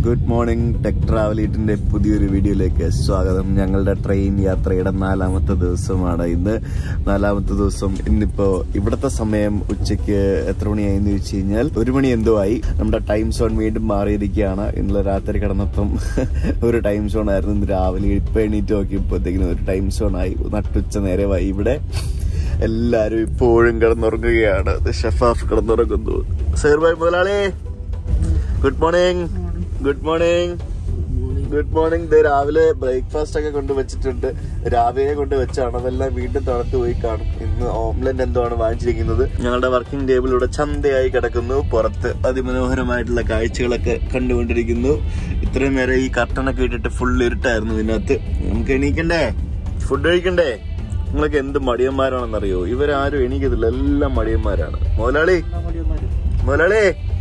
Good morning tech ട്രാവലീറ്റിന്റെ പുതിയൊരു വീഡിയോയിലേക്ക് സ്വാഗതം ഞങ്ങളുടെ ട്രെയിൻ യാത്രയുടെ നാലാമത്തെ ദിവസമാണ് ഇന്ന് നാലാമത്തെ ദിവസം ഇന്നിപ്പോ ഇവിടുത്തെ സമയം ഉച്ചയ്ക്ക് എത്ര മണിയായെന്ന് ചോദിച്ചു കഴിഞ്ഞാൽ ഒരു മണി എന്തോ ആയി നമ്മുടെ ടൈം സോൺ വീണ്ടും മാറിയിരിക്കുകയാണ് ഇന്നലെ രാത്രി കിടന്നപ്പം ഒരു ടൈം സോൺ ആയിരുന്നു ഇന്ന് രാവിലെ ഇപ്പൊ എണീറ്റ് നോക്കിയപ്പോഴത്തേക്കിനും ഒരു ടൈം സോൺ ആയി നട്ടുച്ച നേരമായി ഇവിടെ എല്ലാരും ഇപ്പോഴും കിടന്നുറങ്ങുകയാണ് ഷെഫാഫ് കിടന്നുറങ്ങുന്നു സേർബായ് മുതലാളി good morning good morning good morning ദേ രാവിലെ ബ്രേക്ക്ഫാസ്റ്റ് ഒക്കെ കൊണ്ട് വെച്ചിട്ടുണ്ട് രാവിലെ കൊണ്ട് വെച്ചാണ് അതെല്ലാം വീണ്ടും തണുത്ത് പോയി കാണും ഇന്ന് ഓംലെറ്റ് എന്തോ ആണ് വാങ്ങിച്ചിരിക്കുന്നത് ഞങ്ങളുടെ വർക്കിംഗ് ടേബിൾ ഇവിടെ ചന്തയായി കിടക്കുന്നു പുറത്ത് അതിമനോഹരമായിട്ടുള്ള കാഴ്ചകളൊക്കെ കണ്ടുകൊണ്ടിരിക്കുന്നു ഇത്രയും നേരം ഈ കർട്ടനൊക്കെ ഇട്ടിട്ട് ഫുൾ ഇരുട്ടായിരുന്നു ഇതിനകത്ത് നമുക്ക് എണീക്കണ്ടേ ഫുഡ് കഴിക്കണ്ടേ നിങ്ങളൊക്കെ എന്ത് മടിയന്മാരാണെന്നറിയോ ഇവരാരും എണീക്കത്തില്ല എല്ലാം മടിയന്മാരാണ് മുതലാളി മുതലാളി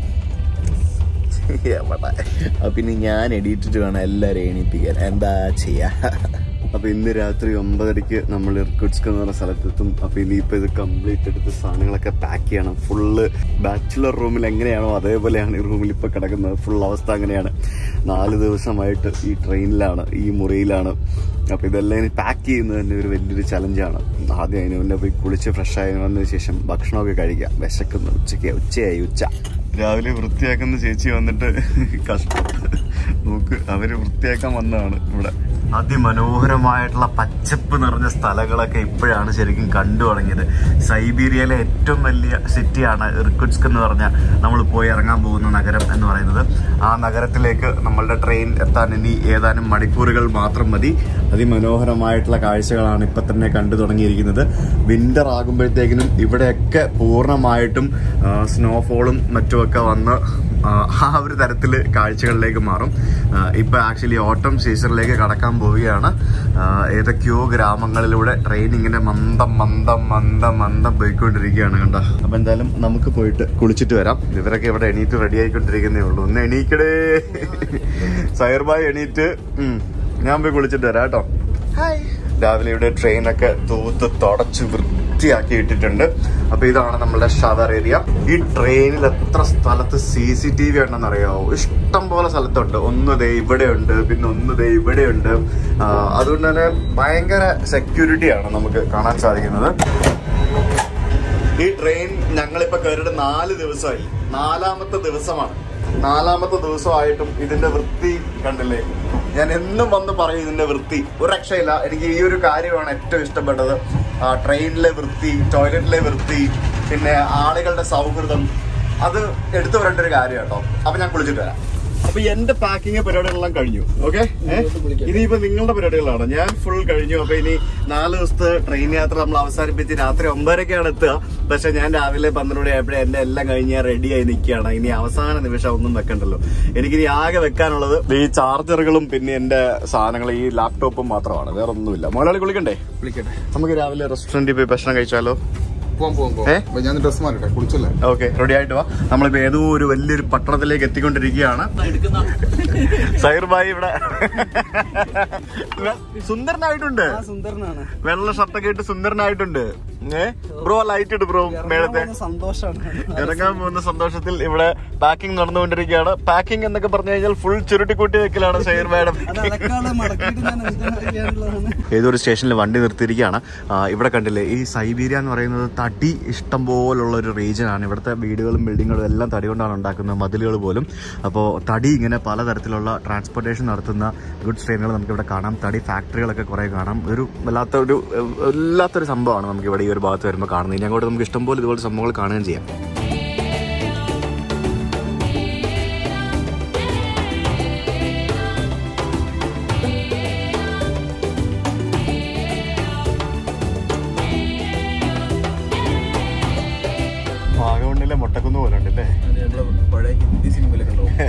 എവിടെ? അപ്പൊ പിന്നെ ഞാൻ എഡിറ്റിട്ട് വേണം എല്ലാരും എണീപ്പിക്കാൻ എന്താ ചെയ്യാ അപ്പൊ ഇന്ന് രാത്രി ഒമ്പതരക്ക് നമ്മൾ ഇർക്കുട്സ്ക് എന്ന് പറഞ്ഞ സ്ഥലത്തെത്തും അപ്പൊ ഇനിയിപ്പോ ഇത് കംപ്ലീറ്റ് എടുത്ത് സാധനങ്ങളൊക്കെ പാക്ക് ചെയ്യണം ഫുള്ള് ബാച്ചുലർ റൂമിൽ എങ്ങനെയാണോ അതേപോലെയാണ് ഈ റൂമിൽ ഇപ്പൊ കിടക്കുന്നത് ഫുൾ അവസ്ഥ അങ്ങനെയാണ് നാല് ദിവസമായിട്ട് ഈ ട്രെയിനിലാണ് ഈ മുറിയിലാണ് അപ്പൊ ഇതെല്ലാം ഇനി പാക്ക് ചെയ്യുന്നത് തന്നെ ഒരു വലിയൊരു ചലഞ്ചാണ് ആദ്യം അതിന് മുന്നേ പോയി കുളിച്ച് ഫ്രഷ് ആയി വന്നതിന് ശേഷം ഭക്ഷണമൊക്കെ കഴിക്കാം വിശക്കുന്നു ഉച്ചയ്ക്ക് ഉച്ചയായി ഉച്ച രാവിലെ വൃത്തിയാക്കുന്ന ചേച്ചി വന്നിട്ട് കഷ്ടം നോക്ക് അവര് വൃത്തിയാക്കാൻ വന്നതാണ് ഇവിടെ അതിമനോഹരമായിട്ടുള്ള പച്ചപ്പ് നിറഞ്ഞ സ്ഥലങ്ങളൊക്കെ ഇപ്പോഴാണ് ശരിക്കും കണ്ടു തുടങ്ങിയത് സൈബീരിയയിലെ ഏറ്റവും വലിയ സിറ്റിയാണ് ഇർക്കുട്സ്ക് എന്ന് പറഞ്ഞ നമ്മൾ പോയി ഇറങ്ങാൻ പോകുന്ന നഗരം എന്ന് പറയുന്നത് ആ നഗരത്തിലേക്ക് നമ്മളുടെ ട്രെയിൻ എത്താൻ ഇനി ഏതാനും മണിക്കൂറുകൾ മാത്രം മതി അതിമനോഹരമായിട്ടുള്ള കാഴ്ചകളാണ് ഇപ്പൊ തന്നെ കണ്ടു തുടങ്ങിയിരിക്കുന്നത് വിന്റർ ആകുമ്പോഴത്തേക്കിനും ഇവിടെയൊക്കെ പൂർണ്ണമായിട്ടും സ്നോഫോളും മറ്റുമൊക്കെ വന്ന് ആ, ആ ഒരു തരത്തിൽ കാഴ്ചകളിലേക്ക് മാറും ആ, ഇപ്പൊ ആക്ച്വലി ഓട്ടം സീസണിലേക്ക് കടക്കാൻ പോവുകയാണ് ആ, ഏതൊക്കെയോ ഗ്രാമങ്ങളിലൂടെ ട്രെയിൻ ഇങ്ങനെ മന്ദം മന്ദം മന്ദം മന്ദം പോയിക്കൊണ്ടിരിക്കുകയാണ് കണ്ട അപ്പൊ എന്തായാലും നമുക്ക് പോയിട്ട് കുളിച്ചിട്ട് വരാം ഇവരൊക്കെ ഇവിടെ എണീറ്റ് റെഡി ആയിക്കൊണ്ടിരിക്കുന്നേ ഉള്ളൂ ഒന്ന് എണീക്കടേ സൈർബായ് എണീറ്റ് ഉം, ഞാൻ പോയി കുളിച്ചിട്ട് വരാം കേട്ടോ രാവിലെ ഇവിടെ ട്രെയിനൊക്കെ തൂത്ത് തുടച്ച് വൃത്തിയാക്കി ഇട്ടിട്ടുണ്ട് അപ്പൊ ഇതാണ് നമ്മുടെ ഷവർ ഏരിയ ഈ ട്രെയിനിൽ എത്ര സ്ഥലത്ത് സി സി ടി വി ഉണ്ടെന്ന് അറിയാവോ ഇഷ്ടം പോലെ സ്ഥലത്തുണ്ട് ഒന്ന് ദേ ഇവിടെ ഉണ്ട് പിന്നെ ഒന്ന് ദേ ഇവിടെ ഉണ്ട് ആ, അതുകൊണ്ട് തന്നെ ഭയങ്കര സെക്യൂരിറ്റി ആണ് നമുക്ക് കാണാൻ സാധിക്കുന്നത് ഈ ട്രെയിൻ ഞങ്ങളിപ്പോ കയറിയിട്ട് നാല് ദിവസമായി നാലാമത്തെ ദിവസമാണ് നാലാമത്തെ ദിവസമായിട്ടും ഇതിന്റെ വൃത്തി കണ്ടില്ലേ ഞാൻ എന്നും വന്ന് പറയും ഇതിന്റെ വൃത്തി ഒരു രക്ഷയില്ല എനിക്ക് ഈ ഒരു കാര്യമാണ് ഏറ്റവും ഇഷ്ടപ്പെട്ടത് ആ, ട്രെയിനിലെ വൃത്തി ടോയ്ലറ്റിലെ വൃത്തി പിന്നെ ആളുകളുടെ സൗഹൃദം അത് എടുത്തു വരേണ്ട ഒരു കാര്യം കേട്ടോ അപ്പൊ ഞാൻ കുളിച്ചിട്ട് വരാം അപ്പൊ എന്റെ പാക്കിങ് പരിപാടികളെല്ലാം കഴിഞ്ഞു ഓക്കെ ഇനിയിപ്പോ നിങ്ങളുടെ പരിപാടികളാണ് ഞാൻ ഫുൾ കഴിഞ്ഞു അപ്പൊ ഇനി നാല് ദിവസത്തെ ട്രെയിൻ യാത്ര നമ്മൾ അവസാനിപ്പിച്ച് രാത്രി ഒമ്പതരക്കാണ് എത്തുക പക്ഷെ ഞാൻ രാവിലെ പന്ത്രണ്ട് മണി ആയപ്പോഴേ എന്റെ എല്ലാം കഴിഞ്ഞ് ഞാൻ റെഡിയായി നിൽക്കുകയാണ് ഇനി അവസാന നിമിഷം ഒന്നും വെക്കണ്ടല്ലോ എനിക്കിനി ആകെ വെക്കാനുള്ളത് ഈ ചാർജറുകളും പിന്നെ എന്റെ സാധനങ്ങൾ ഈ ലാപ്ടോപ്പും മാത്രമാണ് വേറെ ഒന്നുമില്ല മുതലാളി കുളിക്കണ്ടേ വിളിക്കട്ടെ നമുക്ക് രാവിലെ റെസ്റ്റോറന്റിൽ പോയി ഭക്ഷണം കഴിച്ചാലോ പോവാം പോവാം ഏ? പോവാം അപ്പൊ ഞാൻ ഡ്രസ് മാറട്ടെ കുളിച്ചല്ലേ ഓക്കെ റെഡി ആയിട്ട് വാ നമ്മളിപ്പോ ഏതോ ഒരു വലിയൊരു പട്ടണത്തിലേക്ക് എത്തിക്കൊണ്ടിരിക്കുകയാണ് സൈർബായി ഇവിടെ സുന്ദരനായിട്ടുണ്ട് സുന്ദരനാണ് വെള്ള ഷർട്ടൊക്കെ ഇട്ട് സുന്ദരനായിട്ടുണ്ട് ഏ ബ്രോ ലൈറ്റ് ഇട്ട് ബ്രോ മേളത്തെ സന്തോഷമാണ് ഇറങ്ങാൻ പോകുന്ന സന്തോഷത്തിൽ ഇവിടെ പാക്കിംഗ് നടന്നുകൊണ്ടിരിക്കുകയാണ് പാക്കിംഗ് എന്നൊക്കെ പറഞ്ഞു കഴിഞ്ഞാൽ ഫുൾ ചുരുട്ടിക്കൂട്ടി വെക്കലാണ് സൈർ മാഡം അത് അലക്കാതെ മടക്കിയിട്ട് ഞാൻ എന്താണ് ചെയ്യാനുള്ളതാണ് ഏതൊരു സ്റ്റേഷനിൽ വണ്ടി നിർത്തിയിരിക്കുകയാണ് ആ, ഇവിടെ കണ്ടില്ലേ ഈ സൈബീരിയ എന്ന് പറയുന്നത് തടി ഇഷ്ടം പോലുള്ള ഒരു റീജിയൻ ആണ് ഇവിടുത്തെ വീടുകളും ബിൽഡിങ്ങുകളും എല്ലാം തടി കൊണ്ടാണ് ഉണ്ടാക്കുന്നത് മതിലുകൾ പോലും അപ്പോൾ തടി ഇങ്ങനെ പലതരത്തിലുള്ള ട്രാൻസ്പോർട്ടേഷൻ നടത്തുന്ന ഗുഡ്സ് ട്രെയിനുകൾ നമുക്ക് ഇവിടെ കാണാം തടി ഫാക്ടറികളൊക്കെ കുറേ കാണാം ഒരു വല്ലാത്ത ഒരു വല്ലാത്തൊരു സംഭവമാണ് നമുക്ക് ഇവിടെ ഈ ഒരു ഭാഗത്ത് വരുമ്പോൾ കാണുന്നത് ഇനി അങ്ങോട്ട് നമുക്ക് ഇഷ്ടംപോലെ ഇതുപോലെ സംഭവങ്ങൾ കാണുകയും ചെയ്യാം വാഗമണ്ണിലെ മുട്ടക്കുന്ന് പോലെ ഉണ്ടല്ലേ പഴയ ഹിന്ദി സിനിമയിലൊക്കെ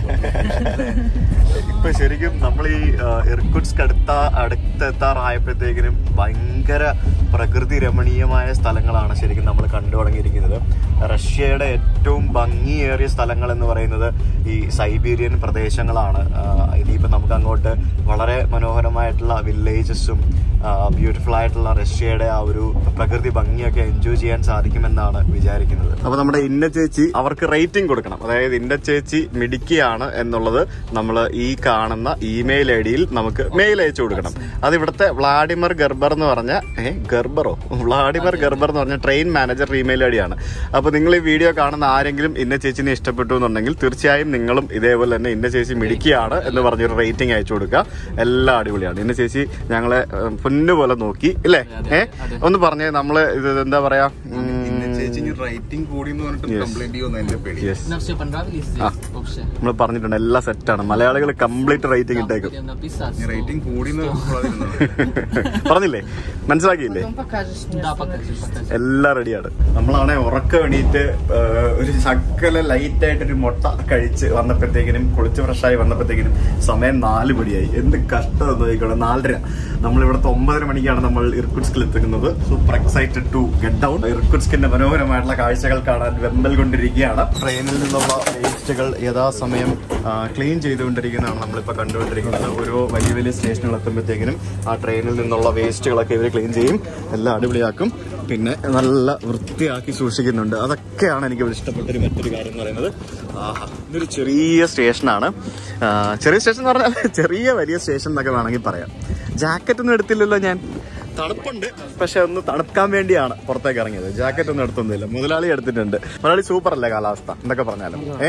ഇപ്പൊ ശരിക്കും നമ്മൾ ഈ ഇർക്കുട്സ്ക് അടുത്ത അടുത്തെത്താറായപ്പോഴത്തേക്കിനും ഭയങ്കര പ്രകൃതി രമണീയമായ സ്ഥലങ്ങളാണ് ശരിക്കും നമ്മൾ കണ്ടു തുടങ്ങിയിരിക്കുന്നത് റഷ്യയുടെ ഏറ്റവും ഭംഗിയേറിയ സ്ഥലങ്ങൾ എന്ന് പറയുന്നത് ഈ സൈബീരിയൻ പ്രദേശങ്ങളാണ് ആ, ഇനിയിപ്പോ നമുക്ക് അങ്ങോട്ട് വളരെ മനോഹരമായിട്ടുള്ള വില്ലേജസും ബ്യൂട്ടിഫുൾ ആയിട്ടുള്ള റഷ്യയുടെ ആ ഒരു പ്രകൃതി ഭംഗിയൊക്കെ എൻജോയ് ചെയ്യാൻ സാധിക്കുമെന്നാണ് വിചാരിക്കുന്നത് അപ്പൊ നമ്മുടെ ഇന്ന ചേച്ചി അവർക്ക് റേറ്റിംഗ് കൊടുക്കണം അതായത് ഇന്ന ചേച്ചി മിടുക്കിയാണ് എന്നുള്ളത് നമ്മൾ ഈ കാണുന്ന ഇമെയിൽ ഐ ഡിയിൽ നമുക്ക് മെയിൽ അയച്ചു കൊടുക്കണം അത് ഇവിടുത്തെ വ്ളാഡിമർ ഗർബർ എന്ന് പറഞ്ഞ ഏ ഗർബറോ വ്ളാഡിമർ ഗർബർ എന്ന് പറഞ്ഞ train manager email I D ആണ് അപ്പൊ നിങ്ങൾ ഈ വീഡിയോ കാണുന്ന ആരെങ്കിലും ഇന്ന ചേച്ചിനെ ഇഷ്ടപ്പെട്ടു എന്നുണ്ടെങ്കിൽ തീർച്ചയായും നിങ്ങളും ഇതേപോലെ തന്നെ ഇന്ന ചേച്ചി മിടുക്കിയാണ് എന്ന് പറഞ്ഞൊരു റേറ്റിംഗ് അയച്ചു കൊടുക്കുക എല്ലാം അടിപൊളിയാണ് ഇന്ന ചേച്ചി ഞങ്ങളെ ഏഹ്, പൊന്നു പോലെ നോക്കി ഇല്ലേ ഏ ഒന്ന് പറഞ്ഞേ നമ്മള് ഇത് എന്താ പറയാ ചേച്ചി റൈറ്റിംഗ് കൂടി എന്ന് പറഞ്ഞിട്ട് Yes. കംപ്ലൈന്റ് ചെയ്യുമെന്ന് എന്റെ പേടി യെസ് Нам все понравились здесь вообще. നമ്മൾ പറഞ്ഞിട്ടുണ്ട് എല്ലാം സെറ്റാണ് മലയാളികൾ കംപ്ലീറ്റ് റേറ്റിംഗ് Там ഇട്ടേക്കും будем написать, что- റേറ്റിംഗ് കൂടി എന്ന് പറഞ്ഞില്ലേ മനസ്സിലാക്കിയില്ലേ Потом покажешь мне. Да, покажи, покажи. എല്ലാം റെഡിയാണ് നമ്മളാണെ ഉറക്കം എണീറ്റ് ഏഹ്, ഒരു ശക്കല ലൈറ്റ് ആയിട്ട് ഒരു മുട്ട കഴിച്ച് വന്നപ്പോഴത്തേക്കിനും കുളിച്ച് ഫ്രഷായി വന്നപ്പോഴത്തേക്കിനും സമയം നാല് മണിയായി എന്ത് കഷ്ടം എന്ന് നോക്കിക്കോളെ നാലര നമ്മൾ ഇവിടുത്തെ ഒമ്പതര മണിക്കാണ് നമ്മൾ ഇർക്കുട്സ്കിൽ എത്തുന്നത് super excited to get down ഇർക്കുട്സ്കിന്റെ മനോഹരമായിട്ടുള്ള കാഴ്ചകൾ കാണാൻ വെമ്പൽ കൊണ്ടിരിക്കുകയാണ് ട്രെയിനിൽ നിന്നുള്ള വേസ്റ്റുകൾ യഥാസമയം ക്ലീൻ ചെയ്തുകൊണ്ടിരിക്കുന്നതാണ് നമ്മളിപ്പോൾ കണ്ടുകൊണ്ടിരിക്കുന്നത് ഓരോ വലിയ വലിയ സ്റ്റേഷനുകൾ എത്തുമ്പോഴത്തേക്കിനും ആ ട്രെയിനിൽ നിന്നുള്ള വേസ്റ്റുകളൊക്കെ ഇവർ ക്ലീൻ ചെയ്യും എല്ലാം അടിപൊളിയാക്കും പിന്നെ നല്ല വൃത്തിയാക്കി സൂക്ഷിക്കുന്നുണ്ട് അതൊക്കെയാണ് എനിക്ക് ഇവിടെ ഇഷ്ടപ്പെട്ടൊരു മറ്റൊരു കാര്യം എന്ന് പറയുന്നത് ആഹാ ഇതൊരു ചെറിയ സ്റ്റേഷനാണ് ആ, ചെറിയ സ്റ്റേഷൻ എന്ന് പറഞ്ഞാൽ ചെറിയ വലിയ സ്റ്റേഷൻ എന്നൊക്കെ വേണമെങ്കിൽ പറയാം ജാക്കറ്റ് ഒന്നും എടുത്തില്ലല്ലോ ഞാൻ തണുപ്പുണ്ട് പക്ഷെ ഒന്ന് തണുക്കാൻ വേണ്ടിയാണ് പുറത്തേക്ക് ഇറങ്ങിയത് ജാക്കറ്റ് ഒന്നും എടുത്തൊന്നുമില്ല മുതലാളി എടുത്തിട്ടുണ്ട് മുതലാളി സൂപ്പർ അല്ലേ കാലാവസ്ഥ എന്തൊക്കെ പറഞ്ഞാലും ഏ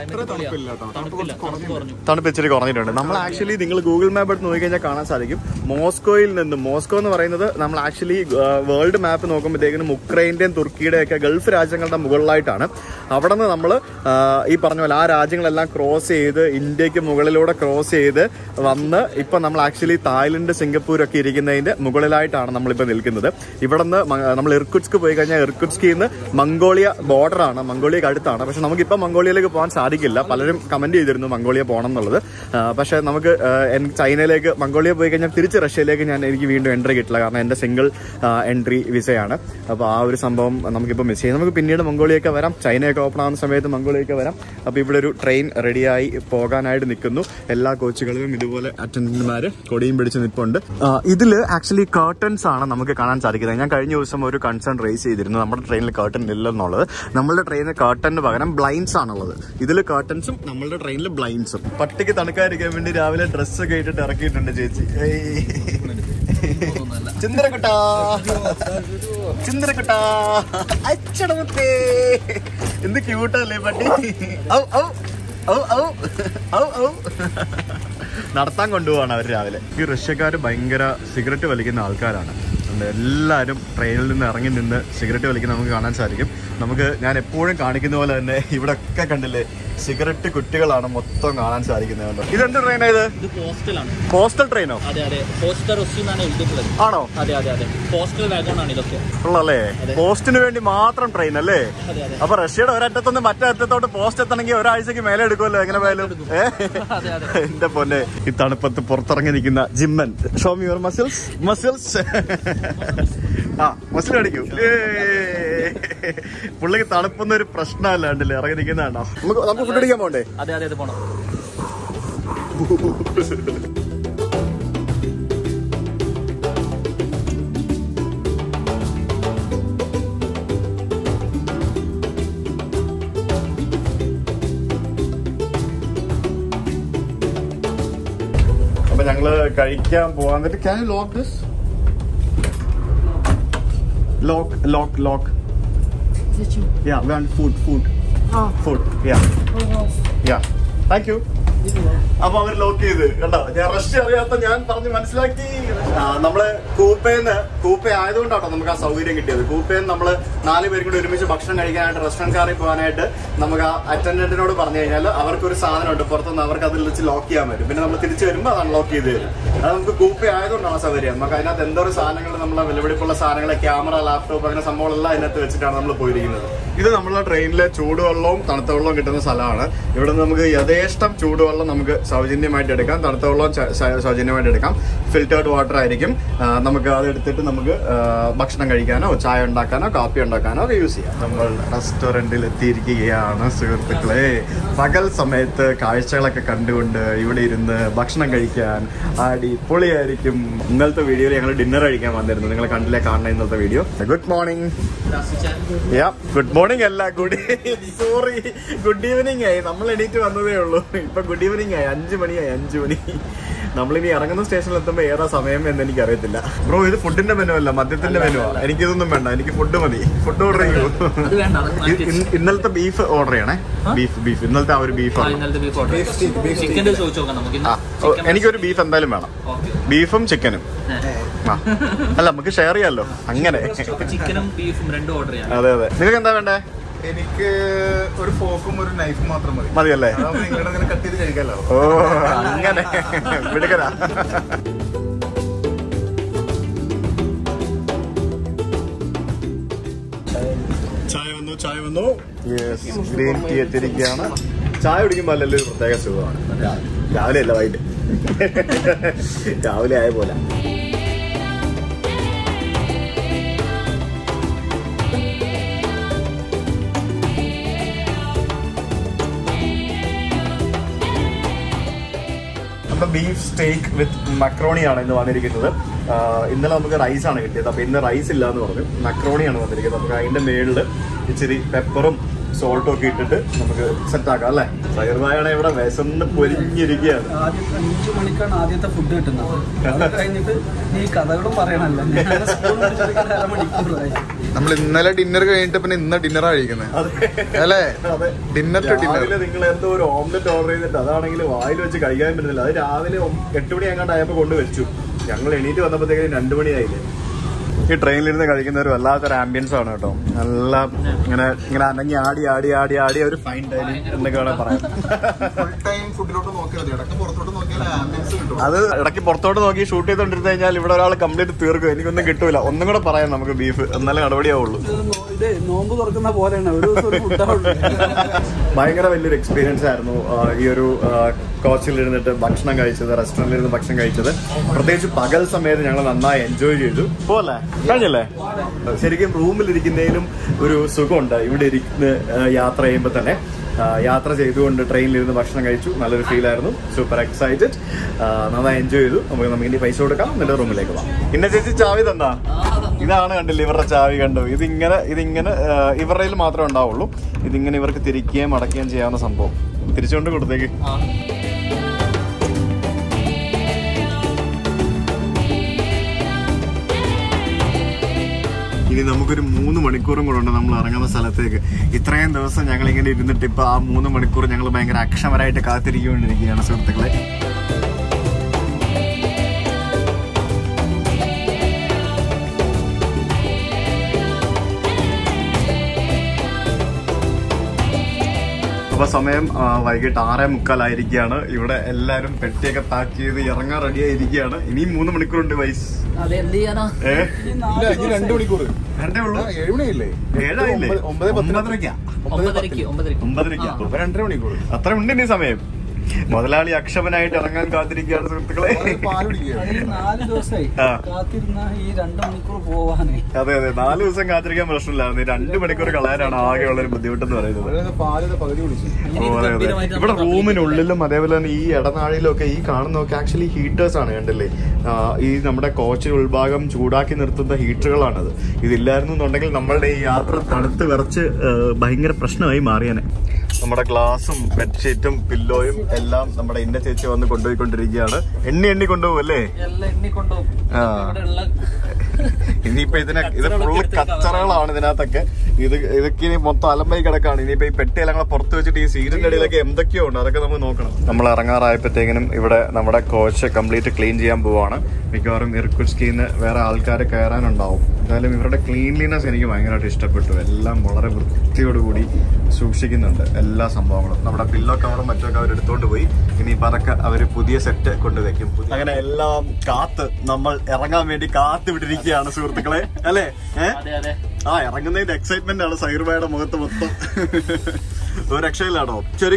തണുപ്പ് ഇച്ചിരി കുറഞ്ഞിട്ടുണ്ട് നമ്മൾ ആക്ച്വലി നിങ്ങൾ ഗൂഗിൾ മാപ്പ് എടുത്ത് നോക്കിക്കഴിഞ്ഞാൽ കാണാൻ സാധിക്കും മോസ്കോയിൽ നിന്ന് മോസ്കോ എന്ന് പറയുന്നത് നമ്മൾ ആക്ച്വലി വേൾഡ് മാപ്പ് നോക്കുമ്പോഴത്തേക്കിനും ഉക്രൈന്റെയും തുർക്കിയുടെ ഒക്കെ ഗൾഫ് രാജ്യങ്ങളുടെ മുകളിലായിട്ടാണ് അവിടെ നിന്ന് നമ്മൾ ഈ പറഞ്ഞ പോലെ ആ രാജ്യങ്ങളെല്ലാം ക്രോസ് ചെയ്ത് ഇന്ത്യക്ക് മുകളിലൂടെ ക്രോസ് ചെയ്ത് വന്ന് ഇപ്പൊ നമ്മൾ ആക്ച്വലി തായ്ലൻഡ് സിംഗപ്പൂർ ഒക്കെ ഇരിക്കുന്നതിന്റെ മുകളിലായിട്ടാണ് നമ്മളിപ്പോൾ നിൽക്കുന്നത് ഇവിടെ നിന്ന് നമ്മൾ ഇർക്കുട്സ്ക് പോയി കഴിഞ്ഞാൽ ഇർക്കുട്സ്കിൽ നിന്ന് മംഗോളിയ ബോർഡറാണ് മംഗോളിയക്ക് അടുത്താണ് പക്ഷെ നമുക്കിപ്പോൾ മംഗോളിയയിലേക്ക് പോകാൻ സാധിക്കില്ല പലരും കമന്റ് ചെയ്തിരുന്നു മംഗോളിയ പോകണം എന്നുള്ളത് ആ, പക്ഷെ നമുക്ക് ആ, എൻ- ചൈനയിലേക്ക് മംഗോളിയ പോയി കഴിഞ്ഞാൽ തിരിച്ച് റഷ്യയിലേക്ക് ഞാൻ എനിക്ക് വീണ്ടും എൻട്രി കിട്ടില്ല കാരണം എന്റെ സിംഗിൾ എൻട്രി വിസയാണ് അപ്പോൾ ആ ഒരു സംഭവം നമുക്കിപ്പോൾ മിസ് ചെയ്യാം നമുക്ക് പിന്നീട് മംഗോളിയൊക്കെ വരാം ചൈനയൊക്കെ ഓപ്പൺ ആവുന്ന സമയത്ത് മംഗോളിയൊക്കെ വരാം അപ്പോൾ ഇവിടെ ഒരു ട്രെയിൻ റെഡിയായി പോകാനായിട്ട് നിൽക്കുന്നു എല്ലാ കോച്ചുകളിലും ഇതുപോലെ അറ്റൻഡന്റുമാര് കൊടിയും പിടിച്ച് നിൽപ്പുണ്ട് ആ, ഇതില് ആക്ച്വലി കേർട്ടൻസ് ആണ് നമുക്ക് കാണാൻ സാധിക്കുന്നത് ഞാൻ കഴിഞ്ഞ ദിവസം ഒരു കൺസേൺ റേസ് ചെയ്തിരുന്നു നമ്മുടെ ട്രെയിനിൽ കേർട്ടൻ ഇല്ലെന്നുള്ളത് നമ്മളുടെ ട്രെയിനിൽ കേർട്ടന് പകരം ബ്ലൈൻഡ്സ് ആണുള്ളത് ഇതിൽ കേർട്ടൻസും നമ്മളുടെ ട്രെയിനിൽ ബ്ലൈൻഡ്സും പട്ടിക്ക് തണുക്കാതിരിക്കാൻ വേണ്ടി രാവിലെ ഡ്രസ്സ് ഒക്കെ ഇട്ടിട്ട് ഇറക്കിയിട്ടുണ്ട് ചേച്ചി ചിന്തരക്കുട്ടാ ചിന്തരക്കുട്ടാ അച്ചടമുത്തേ എന്ത് ക്യൂട്ടല്ലേ പട്ടി ഔ ഔ ഔ ഔ ഔ ഔ നടത്താൻ കൊണ്ടുപോവാണ് അവർ രാവിലെ ഈ റഷ്യക്കാർ ഭയങ്കര സിഗരറ്റ് വലിക്കുന്ന ആൾക്കാരാണ് അതുകൊണ്ട് എല്ലാവരും ട്രെയിനിൽ നിന്ന് ഇറങ്ങി നിന്ന് സിഗരറ്റ് വലിക്കുന്ന നമുക്ക് കാണാൻ സാധിക്കും നമുക്ക് ഞാൻ എപ്പോഴും കാണിക്കുന്ന പോലെ തന്നെ ഇവിടെ ഒക്കെ കണ്ടില്ലേ സിഗരറ്റ് കുട്ടികളാണ് മൊത്തം കാണാൻ സാധിക്കുന്നത് കണ്ടോ ഇതെന്ത് ട്രെയിനാ ഇത് ഇത് പോസ്റ്റലാണ് കോസ്റ്റൽ ട്രെയിനോ അതെ അതെ പോസ്റ്റർ ഒസിന്നാണ് എഴുതിയിട്ടുള്ളത് ആണോ അതെ അതെ അതെ പോസ്റ്റൽ വാഗൺ ആണ് ഇതൊക്കെ ഉള്ളല്ലേ പോസ്റ്റിന് വേണ്ടി മാത്രം ട്രെയിൻ അല്ലേ അതെ അതെ അപ്പൊ റഷ്യയുടെ ഒരറ്റത്തുനിന്ന് മറ്റേ അറ്റത്തോട്ട് പോസ്റ്റ് എത്തണമെങ്കിൽ ഒരാഴ്ചക്ക് മേലെ എടുക്കുമല്ലോ എങ്ങനെ പോയാലും ഏ? അതെ അതെ എന്റെ പോലെ ഈ തണുപ്പത്ത് പുറത്തിറങ്ങി നിൽക്കുന്ന ജിമ്മൻ show me your muscles muscles ആ മസിൽ അടിക്കൂ പുള്ളിക്ക് തണുപ്പൊന്നും ഒരു പ്രശ്നമല്ലാണ്ടല്ലേ ഇറങ്ങി നിൽക്കുന്നതാണോ നമുക്ക് നമുക്ക് ഫുഡ് അടിക്കാൻ പോണ്ടേ അതെ അതെ അതെ പോണം അപ്പൊ ഞങ്ങള് കഴിക്കാൻ പോവാൻ എന്നിട്ട് can you lock this lock lock lock Зачем? Yeah വേണ്ട food food А, food yeah пожалуйста. Yeah thank you അപ്പൊ അവർ ലോക്ക് ചെയ്ത് കണ്ടോ ഞാൻ റഷ്യ അറിയാത്ത ഞാൻ പറഞ്ഞ് മനസ്സിലാക്കി ആ, നമ്മള് കൂപ്പേന്ന് കൂപ്പ ആയതുകൊണ്ടാട്ടോ നമുക്ക് ആ സൗകര്യം കിട്ടിയത് കൂപ്പേന്ന് നമ്മള് നാല് പേരും കൂടി ഒരുമിച്ച് ഭക്ഷണം കഴിക്കാനായിട്ട് റെസ്റ്റോറന്റ് കാറിൽ പോകാനായിട്ട് നമുക്ക് ആ അറ്റൻഡന്റിനോട് പറഞ്ഞു കഴിഞ്ഞാൽ അവർക്ക് ഒരു സാധനം ഉണ്ട് പുറത്തുനിന്ന് അവർക്ക് അതിൽ വെച്ച് ലോക്ക് ചെയ്യാൻ പറ്റും പിന്നെ നമ്മൾ തിരിച്ചു വരുമ്പോൾ അത് അൺലോക്ക് ചെയ്ത് തരും അത് നമുക്ക് കൂപ്പ ആയതുകൊണ്ടാണ് സൗകര്യം നമുക്ക് അതിനകത്ത് എന്തോ സാധനങ്ങൾ നമ്മളെ വിലപിടിപ്പുള്ള സാധനങ്ങൾ ക്യാമറ ലാപ്ടോപ്പ് അങ്ങനെ സംഭവങ്ങളെല്ലാം അതിനകത്ത് വെച്ചിട്ടാണ് നമ്മൾ പോയിരിക്കുന്നത് ഇത് നമ്മളെ ട്രെയിനിലെ ചൂടുവെള്ളവും തണുത്ത വെള്ളവും കിട്ടുന്ന സ്ഥലമാണ് ഇവിടെ നമുക്ക് യഥേഷ്ടം ചൂടുവെള്ളം വെള്ളം നമുക്ക് സൗജന്യമായിട്ട് എടുക്കാം തണുത്ത വെള്ളം ച- സ- സൗജന്യമായിട്ട് എടുക്കാം ഫിൽറ്റേർഡ് വാട്ടർ ആയിരിക്കും ആ, നമുക്ക് അത് എടുത്തിട്ട് നമുക്ക് ആ, ഭക്ഷണം കഴിക്കാനോ ചായ ഉണ്ടാക്കാനോ കാപ്പി ഉണ്ടാക്കാനോ ഒക്കെ യൂസ് ചെയ്യാം നമ്മൾ റെസ്റ്റോറൻറ്റിൽ എത്തിയിരിക്കുകയാണ് സുഹൃത്തുക്കളെ പകൽ സമയത്ത് കാഴ്ചകളൊക്കെ കണ്ടുകൊണ്ട് ഇവിടെ ഇരുന്ന് ഭക്ഷണം കഴിക്കാൻ ആടി പൊളിയായിരിക്കും ഇന്നലത്തെ വീഡിയോയിൽ ഞങ്ങൾ ഡിന്നർ കഴിക്കാൻ വന്നിരുന്നു നിങ്ങൾ കണ്ടില്ലേ കാണുന്ന ഇന്നത്തെ video good morning yeah good morning അല്ല ഗുഡ് സോറി ഗുഡ് ഈവനിങ് ആയി നമ്മൾ എണീറ്റ് വന്നതേ ഉള്ളൂ ഇപ്പൊ ഗുഡ് ഈവനിങ് ആയി അഞ്ചു മണിയായി അഞ്ചു മണി നമ്മളിനി ഇറങ്ങുന്ന സ്റ്റേഷനിൽ എത്തുമ്പോ ഏതാ സമയം എന്ന് എനിക്ക് അറിയത്തില്ല ബ്രോ ഇത് ഫുഡിന്റെ മെനു അല്ല മദ്യത്തിന്റെ മെനു എനിക്കിതൊന്നും വേണ്ട എനിക്ക് ഫുഡ് മതി ഫുഡ് ഓർഡർ ചെയ്യൂ അത് വേണ്ട അത് മാറ്റി ഇ- ഇന്നലത്തെ ബീഫ് ഓർഡർ ചെയ്യണേ ബീഫ് ബീഫ് ഇന്നലത്തെ ആ ഒരു ബീഫ് ആ, ഇന്നലത്തെ ബീഫ് ഓർഡർ ചിക്കൻ്റെ ചോദിച്ചു നോക്കാം നമുക്ക് ആ ഓ, എനിക്കൊരു ബീഫ് എന്തായാലും വേണം ബീഫും ചിക്കനും ആ അല്ല നമുക്ക് ഷെയർ ചെയ്യാമല്ലോ അങ്ങനെ ചിക്കനും ബീഫും രണ്ടും ഓർഡർ ചെയ്യാം അതെ അതെ നിങ്ങൾക്ക് എന്താ വേണ്ടേ എനിക്ക് ഒരു ഫോക്കും ഒരു നൈഫും മാത്രം മതി മതിയല്ലേ അതാവുമ്പോ നിങ്ങളുടെ അങ്ങനെ കട്ട് ചെയ്ത് കഴിക്കാമല്ലോ ഓ അങ്ങനെ വിടുക്കരാ ചായ വന്നു ചായ വന്നു ഗ്രീൻ ടീ എത്തിയിരിക്കുകയാണ് ചായ കുടിക്കുമ്പോൾ അല്ലല്ലോ ഒരു പ്രത്യേക സുഖമാണ് രാവിലെ അല്ല വൈകിട്ട് രാവിലെ ആയ പോലെ അപ്പൊ ബീഫ് സ്റ്റേക്ക് വിത്ത് മക്രോണിയാണ് ഇന്ന് വന്നിരിക്കുന്നത് ആ, ഇന്നലെ നമുക്ക് റൈസ് ആണ് കിട്ടിയത് അപ്പൊ ഇന്ന് റൈസ് ഇല്ല എന്ന് പറഞ്ഞു മക്രോണിയാണ് വന്നിരിക്കുന്നത് നമുക്ക് അതിന്റെ മേളില് ഇച്ചിരി പെപ്പറും സോൾട്ടും ഒക്കെ ഇട്ടിട്ട് നമുക്ക് സെറ്റ് ആക്കാം അല്ലേ സൈർവായാണ് ഇവിടെ വിശന്ന് പൊരിഞ്ഞിരിക്കുകയാണ് ആദ്യത്തെ അഞ്ചു മണിക്കാണ് ആദ്യത്തെ ഫുഡ് കിട്ടുന്നത് അത് കഴിഞ്ഞിട്ട് ഈ കഥകളും പറയണല്ലോ ഞാൻ സ്കൂൾ പഠിച്ചിട്ട് അരമണിക്കൂറായി നമ്മൾ ഇന്നലെ ഡിന്നർ കഴിഞ്ഞിട്ട് പിന്നെ ഇന്ന് ഡിന്നറാ കഴിക്കുന്നത് അതെ അല്ലേ അതെ ഡിന്നർ ടു ഡിന്നർ രാവിലെ നിങ്ങൾ എന്തോ ഒരു ഓംലെറ്റ് ഓർഡർ ചെയ്തിട്ട് അതാണെങ്കിൽ വായിൽ വെച്ച് കഴിക്കാൻ പറ്റുന്നില്ല അത് രാവിലെ ഒം- എട്ട് മണി അങ്ങോട്ടായപ്പോ കൊണ്ട് വെച്ചു ഞങ്ങൾ എണീറ്റ് വന്നപ്പോഴത്തേക്കും രണ്ടു മണിയായില്ലേ ഈ ട്രെയിനിലിരുന്ന് കഴിക്കുന്ന ഒരു വല്ലാത്തൊരു ആംബിയൻസ് ആണ് കേട്ടോ നല്ല ഇങ്ങനെ ഇങ്ങനെ അനങ്ങി ആടി ആടി ആടി ആടി ഒരു ഫൈൻ ഡൈനിങ് എന്നൊക്കെ വേണേൽ പറയാം ഫുൾ ടൈം ഫുഡിലോട്ട് നോക്കിയാൽ മതി ഇടയ്ക്ക് പുറത്തോട്ട് നോക്കിയാൽ ആംബിയൻസ് കിട്ടും അത് ഇടയ്ക്ക് പുറത്തോട്ട് നോക്കി ഷൂട്ട് ചെയ്തോണ്ടിരുന്ന് കഴിഞ്ഞാൽ ഇവിടെ ഒരാൾ കംപ്ലീറ്റ് തീർക്കും എനിക്കൊന്നും കിട്ടൂല ഒന്നും കൂടെ പറയാം നമുക്ക് ബീഫ് എന്നാലേ നടപടിയാവുള്ളൂ ഇത് നോ- ഇത് നോമ്പ് തുറക്കുന്ന പോലെയാണ് ഒരു ദിവസം ഒരു ഫുഡാവുള്ളൂ ഭയങ്കര വലിയൊരു എക്സ്പീരിയൻസ് ആയിരുന്നു ആ, ഈ ഒരു കോച്ചിൽ ഇരുന്നിട്ട് ഭക്ഷണം കഴിച്ചത് റെസ്റ്റോറന്റിൽ ഇരുന്ന് ഭക്ഷണം കഴിച്ചത് പ്രത്യേകിച്ച് പകൽ സമയത്ത് ഞങ്ങൾ നന്നായി എൻജോയ് ചെയ്തു പോലെ കഴിഞ്ഞല്ലേ ശരിക്കും റൂമിലിരിക്കുന്നതിലും ഒരു സുഖമുണ്ട് ഇവിടെ ഇരിക്കുന്ന ആ, യാത്ര ചെയ്യുമ്പോൾ തന്നെ ആ, യാത്ര ചെയ്തുകൊണ്ട് ട്രെയിനിലിരുന്ന് ഭക്ഷണം കഴിച്ചു നല്ലൊരു ഫീൽ ആയിരുന്നു സൂപ്പർ എക്സൈറ്റഡ് നന്നായി എൻജോയ് ചെയ്തു നമുക്ക് നമുക്ക് ഇനി പൈസ കൊടുക്കാം എന്നിട്ട് റൂമിലേക്ക് പോവാം ഇന്ന ചേച്ചി ചാവി തന്നാ ഇതാണ് കണ്ടില്ല ഇവരുടെ ചാവി കണ്ടു ഇതിങ്ങനെ ഇതിങ്ങനെ ആ, ഇവരുടെ കയ്യിൽ മാത്രമേ ഉണ്ടാവുള്ളൂ ഇതിങ്ങനെ ഇവർക്ക് തിരിക്കുകയും അടയ്ക്കുകയും ചെയ്യാവുന്ന സംഭവം തിരിച്ചുകൊണ്ട് കൊടുത്തേക്ക് ഇനി നമുക്കൊരു മൂന്ന് മണിക്കൂറും കൂടെ ഉണ്ട് നമ്മൾ ഇറങ്ങുന്ന സ്ഥലത്തേക്ക് ഇത്രയും ദിവസം ഞങ്ങൾ ഇങ്ങനെ ഇരുന്നിട്ട് ഇപ്പൊ ആ മൂന്ന് മണിക്കൂർ ഞങ്ങൾ ഭയങ്കര അക്ഷമരായിട്ട് കാത്തിരിക്കൊണ്ടിരിക്കുകയാണ് സുഹൃത്തുക്കളെ അപ്പൊ സമയം ആ, വൈകിട്ട് ആറേ മുക്കാലായിരിക്കുകയാണ് ഇവിടെ എല്ലാരും പെട്ടിയൊക്കെ പാക്ക് ചെയ്ത് ഇറങ്ങാൻ റെഡി ആയിരിക്കുകയാണ് ഇനിയും മൂന്ന് മണിക്കൂറുണ്ട് വൈസ് അതെ എന്ത് ചെയ്യാനാ ഏ ഇല്ല ഇനി രണ്ട് മണിക്കൂർ രണ്ടേ ഉള്ളൂ ആ, ഏഴ് മണിയല്ലേ ഏഴായില്ലേ ഒമ്പത്- ഒമ്പത് പത്തിന് ഒമ്പതരയ്ക്കാ ഒമ്പതരക്ക് ഒമ്പതരക്ക് ഒമ്പതരയ്ക്കാ അപ്പൊ രണ്ടര മണിക്കൂർ അത്ര ഉണ്ട് ഇനി സമയം മുതലാളി അക്ഷമനായിട്ട് ഇറങ്ങാൻ കാത്തിരിക്കുകയാണ് സുഹൃത്തുക്കളെ പാല് കുടിക്കുക അതിൽ നാല് ദിവസമായി ആ. കാത്തിരുന്ന ഈ രണ്ട് മണിക്കൂർ പോവാനേ അതെ അതെ നാല് ദിവസം കാത്തിരിക്കാൻ പ്രശ്നമില്ലായിരുന്നു ഈ രണ്ട് മണിക്കൂർ കളയാനാണ് ആകെയുള്ള ഒരു ബുദ്ധിമുട്ടെന്ന് പറയുന്നത് അവരത് പാല് ഇത് പകുതി കുടിച്ചു ഓ, അതെ, അതെ. ഇവിടെ റൂമിനുള്ളിലും അതേപോലെ തന്നെ ഈ ഇടനാഴിയിലും ഒക്കെ ഈ കാണുന്നതൊക്കെ ആക്ച്വലി ഹീറ്റേഴ്സ് ആണ് കണ്ടില്ലേ ആ, ഈ നമ്മുടെ കോച്ചിൽ ഉൾഭാഗം ചൂടാക്കി നിർത്തുന്ന ഹീറ്ററുകളാണത് ഇതില്ലായിരുന്നു എന്നുണ്ടെങ്കിൽ നമ്മളുടെ ഈ യാത്ര തണുത്ത് വിറച്ച് ആ, ഭയങ്കര പ്രശ്നമായി മാറിയാനെ നമ്മുടെ ഗ്ലാസും ബെഡ്ഷീറ്റും പില്ലോയും എല്ലാം നമ്മുടെ ഇന്ന ചേച്ചി വന്ന് കൊണ്ടുപോയിക്കൊണ്ടിരിക്കുകയാണ് എണ്ണി എണ്ണി കൊണ്ടുപോകും അല്ലേ എല്ലാം എണ്ണിക്കൊണ്ടുപോകും ആ. ഇവിടെയുള്ള ഇനിയിപ്പോ ഇതിനെ ഇത് ഫുള്ള് കച്ചറകളാണ് ഇതിനകത്തൊക്കെ ഇത് ഇതൊക്കെ ഇനി മൊത്തം അലമ്പായി കിടക്കാണ് ഇനിയിപ്പോ ഈ പെട്ടിയെല്ലാം കൂടെ പുറത്ത് വെച്ചിട്ട് ഈ സീറ്റിന്റെ ഇടയിലൊക്കെ എന്തൊക്കെയോ ഉണ്ട് അതൊക്കെ നമ്മൾ നോക്കണം നമ്മൾ ഇറങ്ങാറായപ്പോഴത്തേക്കിനും ഇവിടെ നമ്മുടെ കോച്ച് കംപ്ലീറ്റ് ക്ലീൻ ചെയ്യാൻ പോവാണ് മിക്കവാറും ഇർക്കുസ്കിന്ന് വേറെ ആൾക്കാർ കയറാനുണ്ടാവും എന്തായാലും ഇവരുടെ ക്ലീൻലിനെസ് എനിക്ക് ഭയങ്കരമായിട്ട് ഇഷ്ടപ്പെട്ടു എല്ലാം വളരെ വൃത്തിയോടുകൂടി സൂക്ഷിക്കുന്നുണ്ട് എല്ലാ സംഭവങ്ങളും നമ്മുടെ പില്ലോ കവറും മറ്റൊക്കെ അവർ എടുത്തോണ്ട് പോയി ഇനി പതൊക്കെ അവർ പുതിയ സെറ്റ് കൊണ്ടുവയ്ക്കും അങ്ങനെ എല്ലാം കാത്ത് നമ്മൾ ഇറങ്ങാൻ വേണ്ടി കാത്തു വിട്ടിരിക്കുകയാണ് സുഹൃത്തുക്കളെ അല്ലേ ഏ അതെ അതെ ആ ഇറങ്ങുന്നതിന്റെ എക്സൈറ്റ്മെന്റ് ആണ് സൈർബയുടെ മുഖത്ത് മൊത്തം ഒരു രക്ഷയില്ലാണോ ശരിക്കും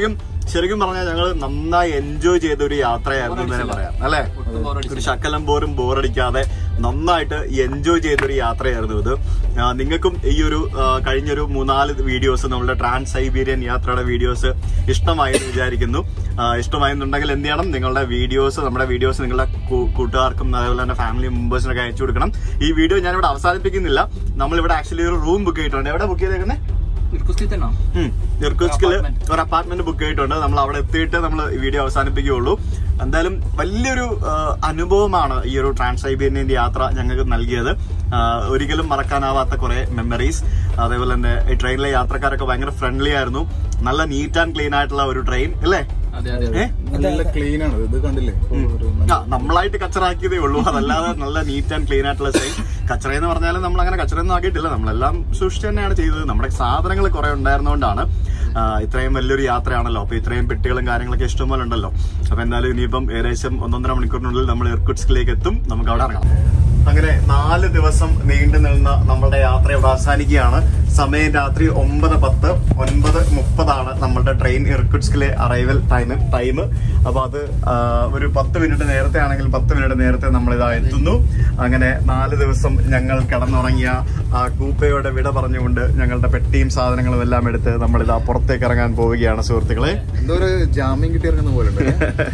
ശരിക്കും പറഞ്ഞാൽ ഞങ്ങൾ നന്നായി എൻജോയ് ചെയ്ത ഒരു യാത്രയായിരുന്നു എന്ന് തന്നെ പറയാം അല്ലെ ഒരു ശക്കലം പോരും ബോറടിക്കാതെ നന്നായിട്ട് എൻജോയ് ചെയ്തൊരു യാത്രയായിരുന്നു ഇത് ആ, നിങ്ങൾക്കും ഈ ഒരു ആ, കഴിഞ്ഞൊരു മൂന്നാല് വീഡിയോസ് നമ്മളുടെ ട്രാൻസ് സൈബീരിയൻ യാത്രയുടെ വീഡിയോസ് ഇഷ്ടമായി എന്ന് വിചാരിക്കുന്നു ആ, ഇഷ്ടമായെന്നുണ്ടെങ്കിൽ എന്ത് ചെയ്യണം നിങ്ങളുടെ വീഡിയോസ് നമ്മുടെ വീഡിയോസ് നിങ്ങളുടെ കൂ- കൂട്ടുകാർക്കും അതേപോലെ തന്നെ ഫാമിലി മെമ്പേഴ്സിനൊക്കെ അയച്ചു കൊടുക്കണം ഈ വീഡിയോ ഞാനിവിടെ അവസാനിപ്പിക്കുന്നില്ല നമ്മളിവിടെ ആക്ച്വലി ഒരു റൂം ബുക്ക് ചെയ്തിട്ടുണ്ട് എവിടെ ബുക്ക് ചെയ്തേക്കുന്നത് ഇർക്കുസ്കിൽ തന്നെ ഇർക്കുസ്കില് ഒരു അപ്പാർട്ട്മെന്റ് ബുക്ക് ചെയ്തിട്ടുണ്ട് നമ്മൾ അവിടെ എത്തിയിട്ട് നമ്മൾ വീഡിയോ അവസാനിപ്പിക്കുകയുള്ളൂ എന്തായാലും വലിയൊരു ആ, അനുഭവമാണ് ഈ ഒരു ട്രാൻസ് സൈബീരിയൻ യാത്ര ഞങ്ങൾക്ക് നൽകിയത് ആ, ഒരിക്കലും മറക്കാനാവാത്ത കുറെ മെമ്മറീസ് അതേപോലെ തന്നെ ഈ ട്രെയിനിലെ യാത്രക്കാരൊക്കെ ഭയങ്കര ഫ്രണ്ട്ലി ആയിരുന്നു നല്ല നീറ്റ് ആൻഡ് ക്ലീൻ ആയിട്ടുള്ള ഒരു ട്രെയിൻ അല്ലേ അതെ അതെ ഏ നല്ല ക്ലീൻ ആണ് ഇത് കണ്ടില്ലേ ഒരു ആ, നമ്മളായിട്ട് കച്ചറാക്കിയതേ ഉള്ളൂ അതല്ലാതെ നല്ല നീറ്റ് ആൻഡ് ക്ലീൻ ആയിട്ടുള്ള ട്രെയിൻ കച്ചറ എന്ന് പറഞ്ഞാലും നമ്മൾ അങ്ങനെ കച്ചറയൊന്നും ആക്കിയിട്ടില്ല നമ്മളെല്ലാം സൂക്ഷിച്ച് തന്നെയാണ് ചെയ്തത് നമ്മുടെ സാധനങ്ങൾ കുറെ ഉണ്ടായിരുന്നതുകൊണ്ടാണ് ആ, ഇത്രയും വലിയൊരു യാത്രയാണല്ലോ അപ്പൊ ഇത്രയും പെട്ടികളും കാര്യങ്ങളൊക്കെ ഇഷ്ടംപോലെ ഉണ്ടല്ലോ അപ്പൊ എന്തായാലും ഇനിയിപ്പം ഏകദേശം ഒന്നൊന്നര മണിക്കൂറിനുള്ളിൽ നമ്മൾ ഇർക്കുട്സ്കിലേക്ക് എത്തും നമുക്ക് അവിടെ ഇറങ്ങാം അങ്ങനെ നാല് ദിവസം നീണ്ടു നിന്ന നമ്മളുടെ യാത്ര ഇവിടെ അവസാനിക്കുകയാണ് സമയം രാത്രി ഒമ്പത് പത്ത് ഒൻപത് മുപ്പതാണ് നമ്മളുടെ ട്രെയിൻ ഇർക്കുട്സ്കിലെ അറൈവൽ ടൈം ടൈം അപ്പൊ അത് ആ, ഒരു പത്ത് മിനിറ്റ് നേരത്തെ ആണെങ്കിൽ പത്ത് മിനിറ്റ് നേരത്തെ നമ്മൾ ഇതാ എത്തുന്നു അങ്ങനെ നാല് ദിവസം ഞങ്ങൾ കിടന്നുറങ്ങിയ ആ കൂപ്പയോടെ വിട പറഞ്ഞുകൊണ്ട് ഞങ്ങളുടെ പെട്ടിയും സാധനങ്ങളും എല്ലാം എടുത്ത് നമ്മളിതാ പുറത്തേക്ക് ഇറങ്ങാൻ പോവുകയാണ് സുഹൃത്തുക്കളെ എന്തോ ഒരു ജാമ്യം കിട്ടി ഇറങ്ങുന്ന പോലെ ഉണ്ട്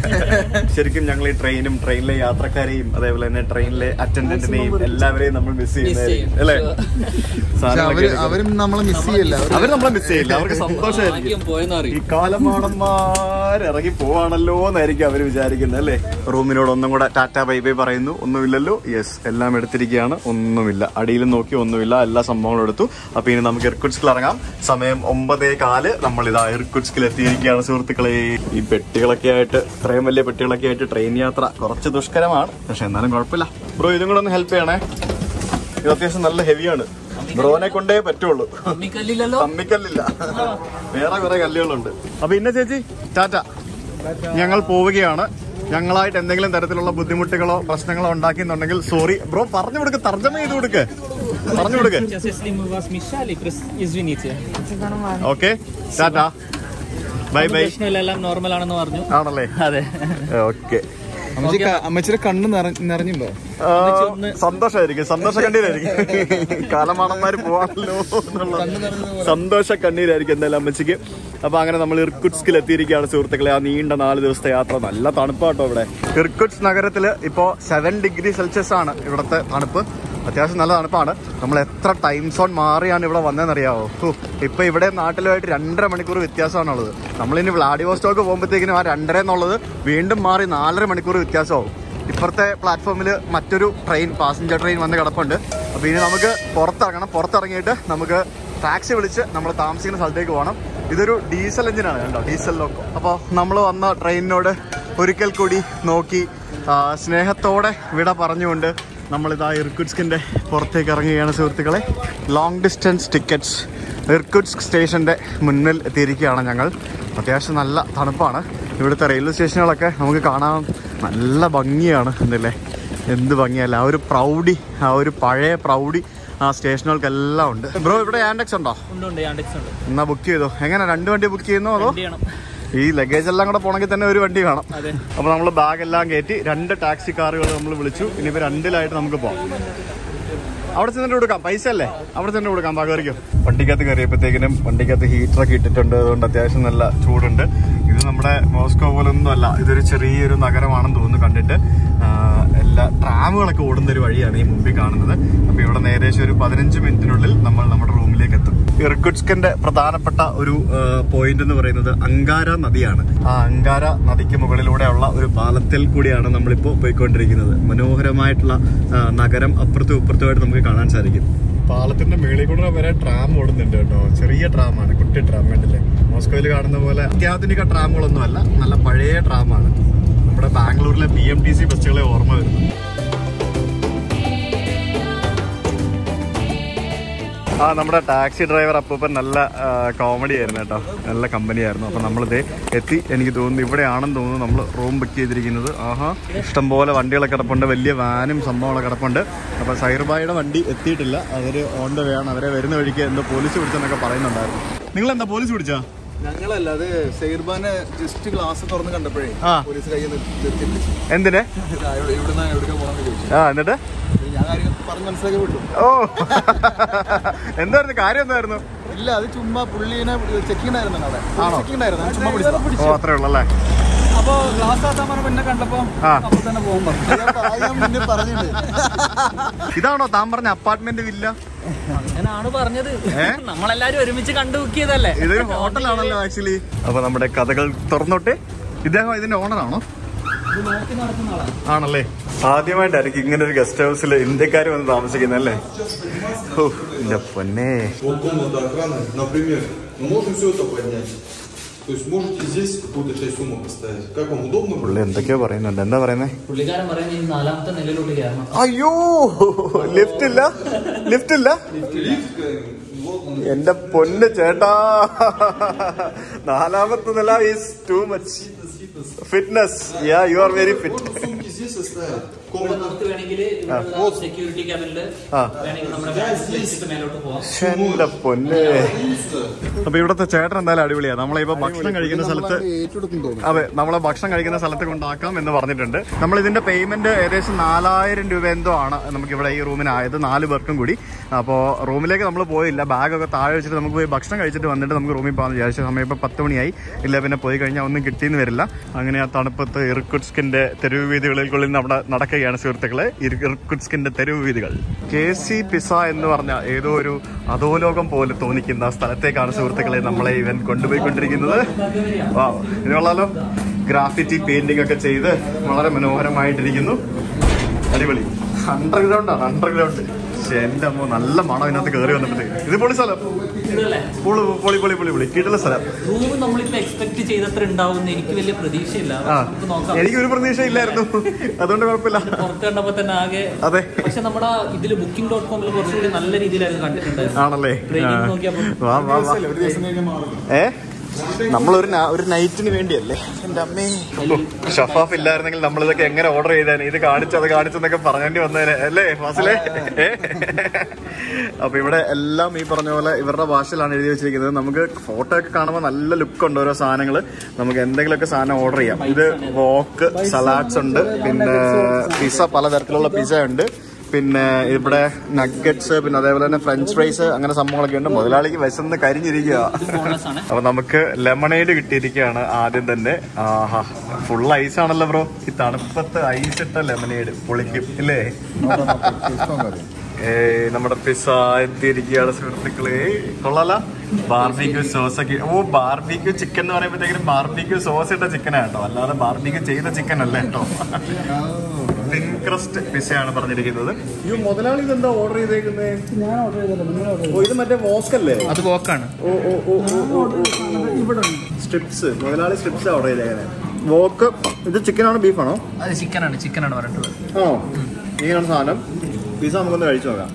ശരിക്കും ഞങ്ങൾ ഈ ട്രെയിനും ട്രെയിനിലെ യാത്രക്കാരെയും അതേപോലെ തന്നെ ട്രെയിനിലെ അറ്റൻഡന്റിനെയും എല്ലാവരെയും നമ്മൾ മിസ് ചെയ്യുന്നതായിരിക്കും അല്ലേ പക്ഷെ സാധനങ്ങളൊക്കെ അവര് എടുക്കും. അവരും നമ്മളെ മിസ് ചെയ്യല്ല അവര് അവര് നമ്മളെ മിസ് ചെയ്യില്ല അവർക്ക് സന്തോഷമായിരിക്കും പോയെന്ന് ഈ അറിയും കാലമാടന്മാർ ഇറങ്ങി പോവാണല്ലോ എന്നായിരിക്കും അവര് വിചാരിക്കുന്നത് അല്ലേ റൂമിനോട് ഒന്നും കൂടെ ടാറ്റ ബൈ ബൈ പറയുന്നു ഒന്നുമില്ലല്ലോ യെസ് എല്ലാം എടുത്തിരിക്കുകയാണ് ഒന്നുമില്ല അടിയിലും നോക്കി ഒന്നുമില്ല എല്ലാ സംഭവങ്ങളും എടുത്തു അപ്പൊ ഇനി നമുക്ക് ഇർക്കുട്സ്കിൽ ഇറങ്ങാം സമയം ഒമ്പതേ കാല് നമ്മൾ ഇതാ ഇർക്കുട്സ്കിൽ എത്തിയിരിക്കുകയാണ് സുഹൃത്തുക്കളെ ഈ പെട്ടികളൊക്കെ ആയിട്ട് ഇത്രയും വലിയ പെട്ടികളൊക്കെ ആയിട്ട് ട്രെയിൻ യാത്ര കുറച്ച് ദുഷ്കരമാണ് പക്ഷെ എന്നാലും കുഴപ്പമില്ല ബ്രോ ഇതും കൂടെ ഒന്ന് ഹെൽപ്പ് ചെയ്യണേ ഇത് അത്യാവശ്യം നല്ല ഹെവിയാണ് ബ്രോനെ കൊണ്ടേ പറ്റുള്ളൂ അമ്മിക്കല്ലില്ലല്ലോ തമ്മിക്കല്ലില്ല വേറെ കുറെ കല്ലുകളുണ്ട് അപ്പൊ ഇന്ന ചേച്ചി ടാറ്റ ഞങ്ങൾ പോവുകയാണ് ഞങ്ങളായിട്ട് എന്തെങ്കിലും തരത്തിലുള്ള ബുദ്ധിമുട്ടുകളോ പ്രശ്നങ്ങളോ ഉണ്ടാക്കിയെന്നുണ്ടെങ്കിൽ സോറി ബ്രോ പറഞ്ഞു കൊടുക്ക് തർജ്ജമ ചെയ്ത് കൊടുക്ക് പറഞ്ഞു കൊടുക്ക് Сейчас, если мы вас мешали, прос- извините. ഓക്കെ ടാറ്റ ബൈ ബൈ പ്രശ്നമില്ല എല്ലാം നോർമൽ ആണെന്ന് പറഞ്ഞു ആണല്ലേ അതെ ഓക്കെ അമ്മച്ചിയുടെ കണ്ണ് നിറഞ്ഞിട്ടുണ്ടോ സന്തോഷമായിരിക്കും സന്തോഷ കണ്ണീരായിരിക്കും കാലമാണന്മാര് പോവാണല്ലോ എന്നുള്ള സന്തോഷ കണ്ണീരായിരിക്കും എന്തായാലും അമ്മച്ചിക്ക് അപ്പൊ അങ്ങനെ നമ്മൾ ഇർക്കുട്സ്കിൽ എത്തിയിരിക്കുകയാണ് സുഹൃത്തുക്കളെ ആ നീണ്ട നാല് ദിവസത്തെ യാത്ര നല്ല തണുപ്പാട്ടോ ഇവിടെ ഇർക്കുട്സ് നഗരത്തില് ഇപ്പോ സെവൻ ഡിഗ്രി സെൽഷ്യസ് ആണ് ഇവിടുത്തെ തണുപ്പ് അത്യാവശ്യം നല്ല തണുപ്പാണ് നമ്മൾ എത്ര ടൈം സോൺ മാറിയാണ് ഇവിടെ വന്നതെന്നറിയാവോ ഹോ, ഇപ്പൊ ഇവിടെ നാട്ടിലുമായിട്ട് രണ്ടര മണിക്കൂർ വ്യത്യാസമാണുള്ളത് നമ്മളിനി വ്ളാഡിവോസ്റ്റോക്ക് പോകുമ്പോഴത്തേക്കിനും ആ രണ്ടര എന്നുള്ളത് വീണ്ടും മാറി നാലര മണിക്കൂർ വ്യത്യാസമാവും ഇപ്പുറത്തെ പ്ലാറ്റ്ഫോമിൽ മറ്റൊരു ട്രെയിൻ പാസഞ്ചർ ട്രെയിൻ വന്ന് കിടപ്പുണ്ട് അപ്പോൾ ഇനി നമുക്ക് പുറത്തിറങ്ങണം പുറത്തിറങ്ങിയിട്ട് നമുക്ക് ടാക്സി വിളിച്ച് നമ്മൾ താമസിക്കുന്ന സ്ഥലത്തേക്ക് പോകണം ഇതൊരു ഡീസൽ എഞ്ചിനാണ് കണ്ടോ ഡീസൽ ലോക്കോ അപ്പോൾ നമ്മൾ വന്ന ട്രെയിനിനോട് ഒരിക്കൽ കൂടി നോക്കി ആ, സ്നേഹത്തോടെ വിട പറഞ്ഞുകൊണ്ട് നമ്മളിതാ ഇർക്കുട്സ്കിൻ്റെ പുറത്തേക്ക് ഇറങ്ങുകയാണ് സുഹൃത്തുക്കളെ ലോങ് ഡിസ്റ്റൻസ് ടിക്കറ്റ്സ് ഇർക്കുട്സ്ക് സ്റ്റേഷൻ്റെ മുന്നിൽ എത്തിയിരിക്കുകയാണ് ഞങ്ങൾ അത്യാവശ്യം നല്ല തണുപ്പാണ് ഇവിടുത്തെ റെയിൽവേ സ്റ്റേഷനുകളൊക്കെ നമുക്ക് കാണാൻ നല്ല ഭംഗിയാണ് എന്നല്ലേ എന്ത് ഭംഗിയല്ല ആ ഒരു പ്രൗഢി ആ ഒരു പഴയ പ്രൗഢി ആ സ്റ്റേഷനുകൾക്കെല്ലാം ഉണ്ട് ബ്രോ ഇവിടെ ആൻഡെക്സ് ഉണ്ടോ ഉണ്ട് ഉണ്ട് യാണ്ടെക്സ് ഉണ്ട് എന്നാ ബുക്ക് ചെയ്തോ എങ്ങനെ രണ്ട് വണ്ടി ബുക്ക് ചെയ്യുന്നോ അതോ വണ്ടി ചെയ്യണം ഈ ലഗേജ് എല്ലാം കൂടെ പോണെങ്കിൽ തന്നെ ഒരു വണ്ടി വേണം അതെ. അപ്പൊ നമ്മൾ ബാഗ് എല്ലാം കയറ്റി രണ്ട് ടാക്സി കാറുകൾ നമ്മൾ വിളിച്ചു ഇനിയിപ്പോ രണ്ടിലായിട്ട് നമുക്ക് പോവാം അവിടെ ചെന്നിട്ട് കൊടുക്കാം പൈസ അല്ലേ അവിടെ ചെന്നിട്ട് കൊടുക്കാം ബാ കയറിക്കോ വണ്ടിക്കകത്ത് കയറിയപ്പോഴത്തേക്കിനും വണ്ടിക്കകത്ത് ഹീറ്ററൊക്കെ ഇട്ടിട്ടുണ്ട് അതുകൊണ്ട് അത്യാവശ്യം നല്ല ചൂടുണ്ട് ഇത് നമ്മുടെ മോസ്കോ പോലൊന്നും അല്ല ഇതൊരു ചെറിയൊരു നഗരമാണെന്ന് തോന്നുന്നു കണ്ടിട്ട് ആ, എല്ലാ ട്രാമുകളൊക്കെ ഓടുന്ന ഒരു വഴിയാണ് ഈ മുമ്പിൽ കാണുന്നത് അപ്പൊ ഇവിടെ ഏകദേശം ഒരു പതിനഞ്ച് മിനിറ്റിനുള്ളിൽ നമ്മൾ നമ്മുടെ റൂമിലേക്ക് എത്തും ഇർക്കുട്സ്കിന്റെ പ്രധാനപ്പെട്ട ഒരു പോയിന്റ് എന്ന് പറയുന്നത് അങ്കാര നദിയാണ് ആ അങ്കാര നദിക്ക് മുകളിലൂടെയുള്ള ഒരു പാലത്തിൽ കൂടിയാണ് നമ്മളിപ്പോ പോയിക്കൊണ്ടിരിക്കുന്നത് മനോഹരമായിട്ടുള്ള ആ, നഗരം അപ്പുറത്തും ഇപ്പുറത്തുമായിട്ട് നമുക്ക് കാണാൻ സാധിക്കും പാലത്തിന്റെ മേളിൽ കൂടെ വരെ ട്രാം ഓടുന്നുണ്ട് കേട്ടോ ചെറിയ ട്രാമാണ് കുട്ടി ട്രാം കണ്ടില്ലേ മോസ്കോയിൽ കാണുന്ന പോലെ അത്യാധുനിക ട്രാമുകളൊന്നും അല്ല നല്ല പഴയ ട്രാമാണ് നമ്മുടെ ബാംഗ്ലൂരിലെ ബി എം ടി സി ബസ്സുകളെ ഓർമ്മ വരുന്നു ആ നമ്മുടെ ടാക്സി ഡ്രൈവർ അപ്പൂപ്പൻ നല്ല കോമഡി ആയിരുന്നു കേട്ടോ നല്ല കമ്പനി ആയിരുന്നു അപ്പൊ നമ്മളിത് എത്തി എനിക്ക് തോന്നുന്നു ഇവിടെയാണെന്ന് തോന്നുന്നു നമ്മൾ റൂം ബുക്ക് ചെയ്തിരിക്കുന്നത് ആഹാ ഇഷ്ടംപോലെ വണ്ടികളൊക്കെ കിടപ്പുണ്ട് വലിയ വാനും സംഭവങ്ങളൊക്കെ കിടപ്പുണ്ട് അപ്പൊ സൈർബായിയുടെ വണ്ടി എത്തിയിട്ടില്ല അവര് ഓൺ ദ വേ ആണ് അവരെ വരുന്ന വഴിക്ക് എന്തോ പോലീസ് പിടിച്ചെന്നൊക്കെ പറയുന്നുണ്ടായിരുന്നു നിങ്ങൾ എന്താ പോലീസ് പിടിച്ചാ ഞങ്ങളല്ല അത് സെയ്ർബാനെ ജസ്റ്റ് ഗ്ലാസ് തുറന്ന് കണ്ടപ്പോഴേ ആ. പോലീസ് കയ്യിൽ നിർത്തിയിട്ട് എന്തിന് ഇവിടുന്ന് എവിടേക്ക് പോകണമെന്ന് ചോദിച്ചു ആ എന്നിട്ട് ഞാൻ കാര്യം പറഞ്ഞ് മനസ്സിലാക്കി വിട്ടു ഓ എന്തായിരുന്നു കാര്യം എന്തായിരുന്നു ഇല്ല അത് ചുമ്മാ പുള്ളീനെ ചെക്കിംഗ് ആയിരുന്നു അവിടെ ചെക്കിംഗ് ആയിരുന്നു ഞാൻ ചുമ്മാ പിടിച്ചതാ ഓ അത്രേ ഉള്ളല്ലേ അപ്പൊ ഗ്ലാസ് ആക്കാൻ പറഞ്ഞ പിന്നെ കണ്ടപ്പോ ആ. അപ്പൊ തന്നെ പോകും പറഞ്ഞു അത് ഞാൻ മുന്നേ പറഞ്ഞിട്ടുണ്ട് ഇതാണോ താൻ പറഞ്ഞ അപ്പാർട്ട്മെന്റ് വില്ല അങ്ങനാണ് പറഞ്ഞത് ഏ? നമ്മളെല്ലാരും ഒരുമിച്ച് കണ്ടുമുക്കിയതല്ലേ ഇതൊരു ഹോട്ടലാണല്ലോ ആക്ച്വലി അപ്പൊ നമ്മുടെ കഥകൾ തുറന്നോട്ടെ ഇദ്ദേഹം ഇതിന്റെ ഓണറാണോ ആണല്ലേ ആദ്യമായിട്ടായിരിക്കും ഇങ്ങനെ ഒരു ഗസ്റ്റ് ഹൗസിൽ ഇന്ത്യക്കാർ വന്ന് താമസിക്കുന്നല്ലേ ഓ എന്റെ പൊന്നെ Вот комната охраны, например, мы можем все это поднять. То есть можете здесь какую-то часть суммы поставить. Как вам удобно? പുള്ളി എന്തൊക്കെയോ പറയുന്നുണ്ട് എന്താ പറയുന്നേ പുള്ളിക്കാരൻ പറയുന്നത് ഈ നാലാമത്തെ നിലയിലോട്ട് കയറണം അയ്യോ ലിഫ്റ്റ് ഇല്ല ലിഫ്റ്റ് ഇല്ല എന്റെ പൊന്ന് ചേട്ടാ നാലാമത്തെ നില is too much fitness yeah you are very fit Сумки здесь оставить. ഇപ്പൊ Комната നമുക്ക് വേണമെങ്കിൽ സെക്യൂരിറ്റി ക്യാബിനില് ആ. വേണമെങ്കിൽ നമ്മുടെ ബാഗ് വെച്ചിട്ട് മേലോട്ട് പോവാം എന്റെ പൊന്നെ അപ്പൊ ഇവിടത്തെ ചേട്ടൻ എന്തായാലും അടിപൊളിയാ നമ്മളിപ്പോ ഭക്ഷണം കഴിക്കുന്ന സ്ഥലത്ത് ഏറ്റെടുക്കും തോന്നുന്നു അതെ നമ്മളെ ഭക്ഷണം കഴിക്കുന്ന സ്ഥലത്ത് കൊണ്ടാക്കാം എന്ന് പറഞ്ഞിട്ടുണ്ട് നമ്മൾ ഇതിന്റെ പേയ്മെന്റ് ഏകദേശം നാലായിരം രൂപ എന്തോ ആണ് നമുക്ക് ഇവിടെ ഈ റൂമിനായത് നാല് പേർക്കും കൂടി അപ്പോൾ റൂമിലേക്ക് നമ്മൾ പോയില്ല ബാഗൊക്കെ താഴെ വെച്ചിട്ട് നമുക്ക് പോയി ഭക്ഷണം കഴിച്ചിട്ട് വന്നിട്ട് നമുക്ക് റൂമിൽ പോകാൻ വിചാരിച്ച സമയം ഇപ്പോൾ പത്ത് മണിയായി ഇല്ല പിന്നെ പോയി കഴിഞ്ഞാൽ ഒന്നും കിട്ടിയെന്ന് വരില്ല അങ്ങനെ ആ തണുപ്പത്ത് ഇർക്കുട്സ്കിന്റെ തെരുവ് വീതികളിൽ നമ്മുടെ നടക്കുകയാണ് സുഹൃത്തുക്കളെ ഇർ- ഇർക്കുട്സ്കിന്റെ തെരുവ് വീതികൾ കെ സി പിസ എന്ന് പറഞ്ഞ ഏതോ ഒരു അധോലോകം പോലെ തോന്നിക്കുന്ന സ്ഥലത്തേക്കാണ് സുഹൃത്തുക്കളെ നമ്മളെ ഇവൻ കൊണ്ടുപോയിക്കൊണ്ടിരിക്കുന്നത് വാ ഇതിനുള്ളാലോ ഗ്രാഫിറ്റി പെയിന്റിംഗ് ഒക്കെ ചെയ്ത് വളരെ മനോഹരമായിട്ടിരിക്കുന്നു അടിപൊളി അണ്ടർഗ്രൗണ്ട് ആണ് അണ്ടർഗ്രൗണ്ട് പക്ഷെ എന്റെ അമ്മ നല്ല മണം ഇതിനകത്ത് കയറി വന്നിട്ടുണ്ട് ഇത് പൊളി സ്ഥലം ഇതല്ലേ പൊളി പൊളി പൊളി പൊളി പൊളി കിട്ടുന്ന സ്ഥലം റൂം നമ്മളിപ്പോ എക്സ്പെക്ട് ചെയ്തത്ര ഉണ്ടാവും എനിക്ക് വലിയ പ്രതീക്ഷയില്ല ആ നമുക്ക് നോക്കാം എനിക്കൊരു പ്രതീക്ഷ ഇല്ലായിരുന്നു അതുകൊണ്ട് കുഴപ്പമില്ല പുറത്ത് കണ്ടപ്പോ തന്നെ ആകെ അതെ പക്ഷെ നമ്മുടെ ഇതില് ബുക്കിംഗ് ഡോട്ട് കോമിൽ കുറച്ചുകൂടി നല്ല രീതിയിലായിരുന്നു കണ്ടിട്ടുണ്ടായിരുന്നു ആണല്ലേ Rating ആ. നോക്കിയപ്പോ. വാ വാ വാ ഒരു ദിവസം കഴിഞ്ഞാൽ മാറും ഏ നമ്മളൊരു ന- ഒരു നൈറ്റിന് വേണ്ടിയല്ലേ എന്റെ അമ്മേ ഷഫാഫ് ഇല്ലായിരുന്നെങ്കിൽ നമ്മളിതൊക്കെ എങ്ങനെ ഓർഡർ ചെയ്തേനെ ഇത് കാണിച്ചു അത് കാണിച്ചെന്നൊക്കെ പറഞ്ഞേണ്ടി വന്നേനെ അല്ലേ ഫാസിലേ ഏ? അപ്പൊ ഇവിടെ എല്ലാം ഈ പറഞ്ഞ പോലെ ഇവരുടെ ഭാഷയിലാണ് എഴുതി വെച്ചിരിക്കുന്നത് നമുക്ക് ഫോട്ടോ ഒക്കെ കാണുമ്പോൾ നല്ല ലുക്ക് ഉണ്ട് ഓരോ സാധനങ്ങൾ നമുക്ക് എന്തെങ്കിലുമൊക്കെ സാധനം ഓർഡർ ചെയ്യാം ഇത് വോക്ക് സലാഡ്സ് ഉണ്ട് പിന്നെ പിസ്സ പലതരത്തിലുള്ള പിസ്സ ഉണ്ട് പിന്നെ ഇവിടെ നഗറ്റ്സ് പിന്നെ അതേപോലെ തന്നെ ഫ്രഞ്ച് ഫ്രൈസ് അങ്ങനെ സംഭവങ്ങളൊക്കെ ഉണ്ട് മുതലാളിക്ക് വിശന്ന് കരിഞ്ഞിരിക്കുക ബോണസ് ആണ് അപ്പൊ നമുക്ക് ലെമണേഡ് കിട്ടിയിരിക്കുകയാണ് ആദ്യം തന്നെ ആഹാ ഫുൾ ഐസ് ആണല്ലോ ബ്രോ ഈ തണുപ്പത്ത് ഐസ് ഇട്ട ലെമനേഡ് പൊളിക്കും ഇല്ലേ ഏയ് നമ്മുടെ പിസ്സ എത്തിയിരിക്കുകയാണ് സുഹൃത്തുക്കളെ കൊള്ളാല ബാർബിക്യൂ സോസ് ഒക്കെ ഓ ബാർബിക്യൂ ചിക്കൻ എന്ന് പറയുമ്പോഴത്തേക്കും ബാർബിക്യൂ സോസ് ഇട്ട ചിക്കനാണ് കേട്ടോ അല്ലാതെ ബാർബിക്യൂ ചെയ്ത ചിക്കൻ അല്ല കേട്ടോ തിൻ ക്രസ്റ്റ് പിസ്സയാണ് പറഞ്ഞിരിക്കുന്നത് ഈ മുതലാളി ഇതെന്താ ഓർഡർ ചെയ്തേക്കുന്നത് ഞാൻ ഓർഡർ ചെയ്തല്ലോ നിങ്ങൾ ഓർഡർ ഓ ഇത് മറ്റേ വോക്കല്ലേ അത് വോക്കാണ് ഓ ഓ ഓ ഓ ഓ ഇവിടെ സ്ട്രിപ്സ് മുതലാളി സ്ട്രിപ്സ് ഓർഡർ ചെയ്തേക്കണേ വോക്ക് ഇത് ചിക്കനാണോ ബീഫാണോ അത് ചിക്കനാണ് ചിക്കനാണ് പറഞ്ഞിട്ടുള്ളത് ആണോ ഇങ്ങനെയാണ് സാധനം പിസ്സ നമുക്കൊന്ന് കഴിച്ചു നോക്കാം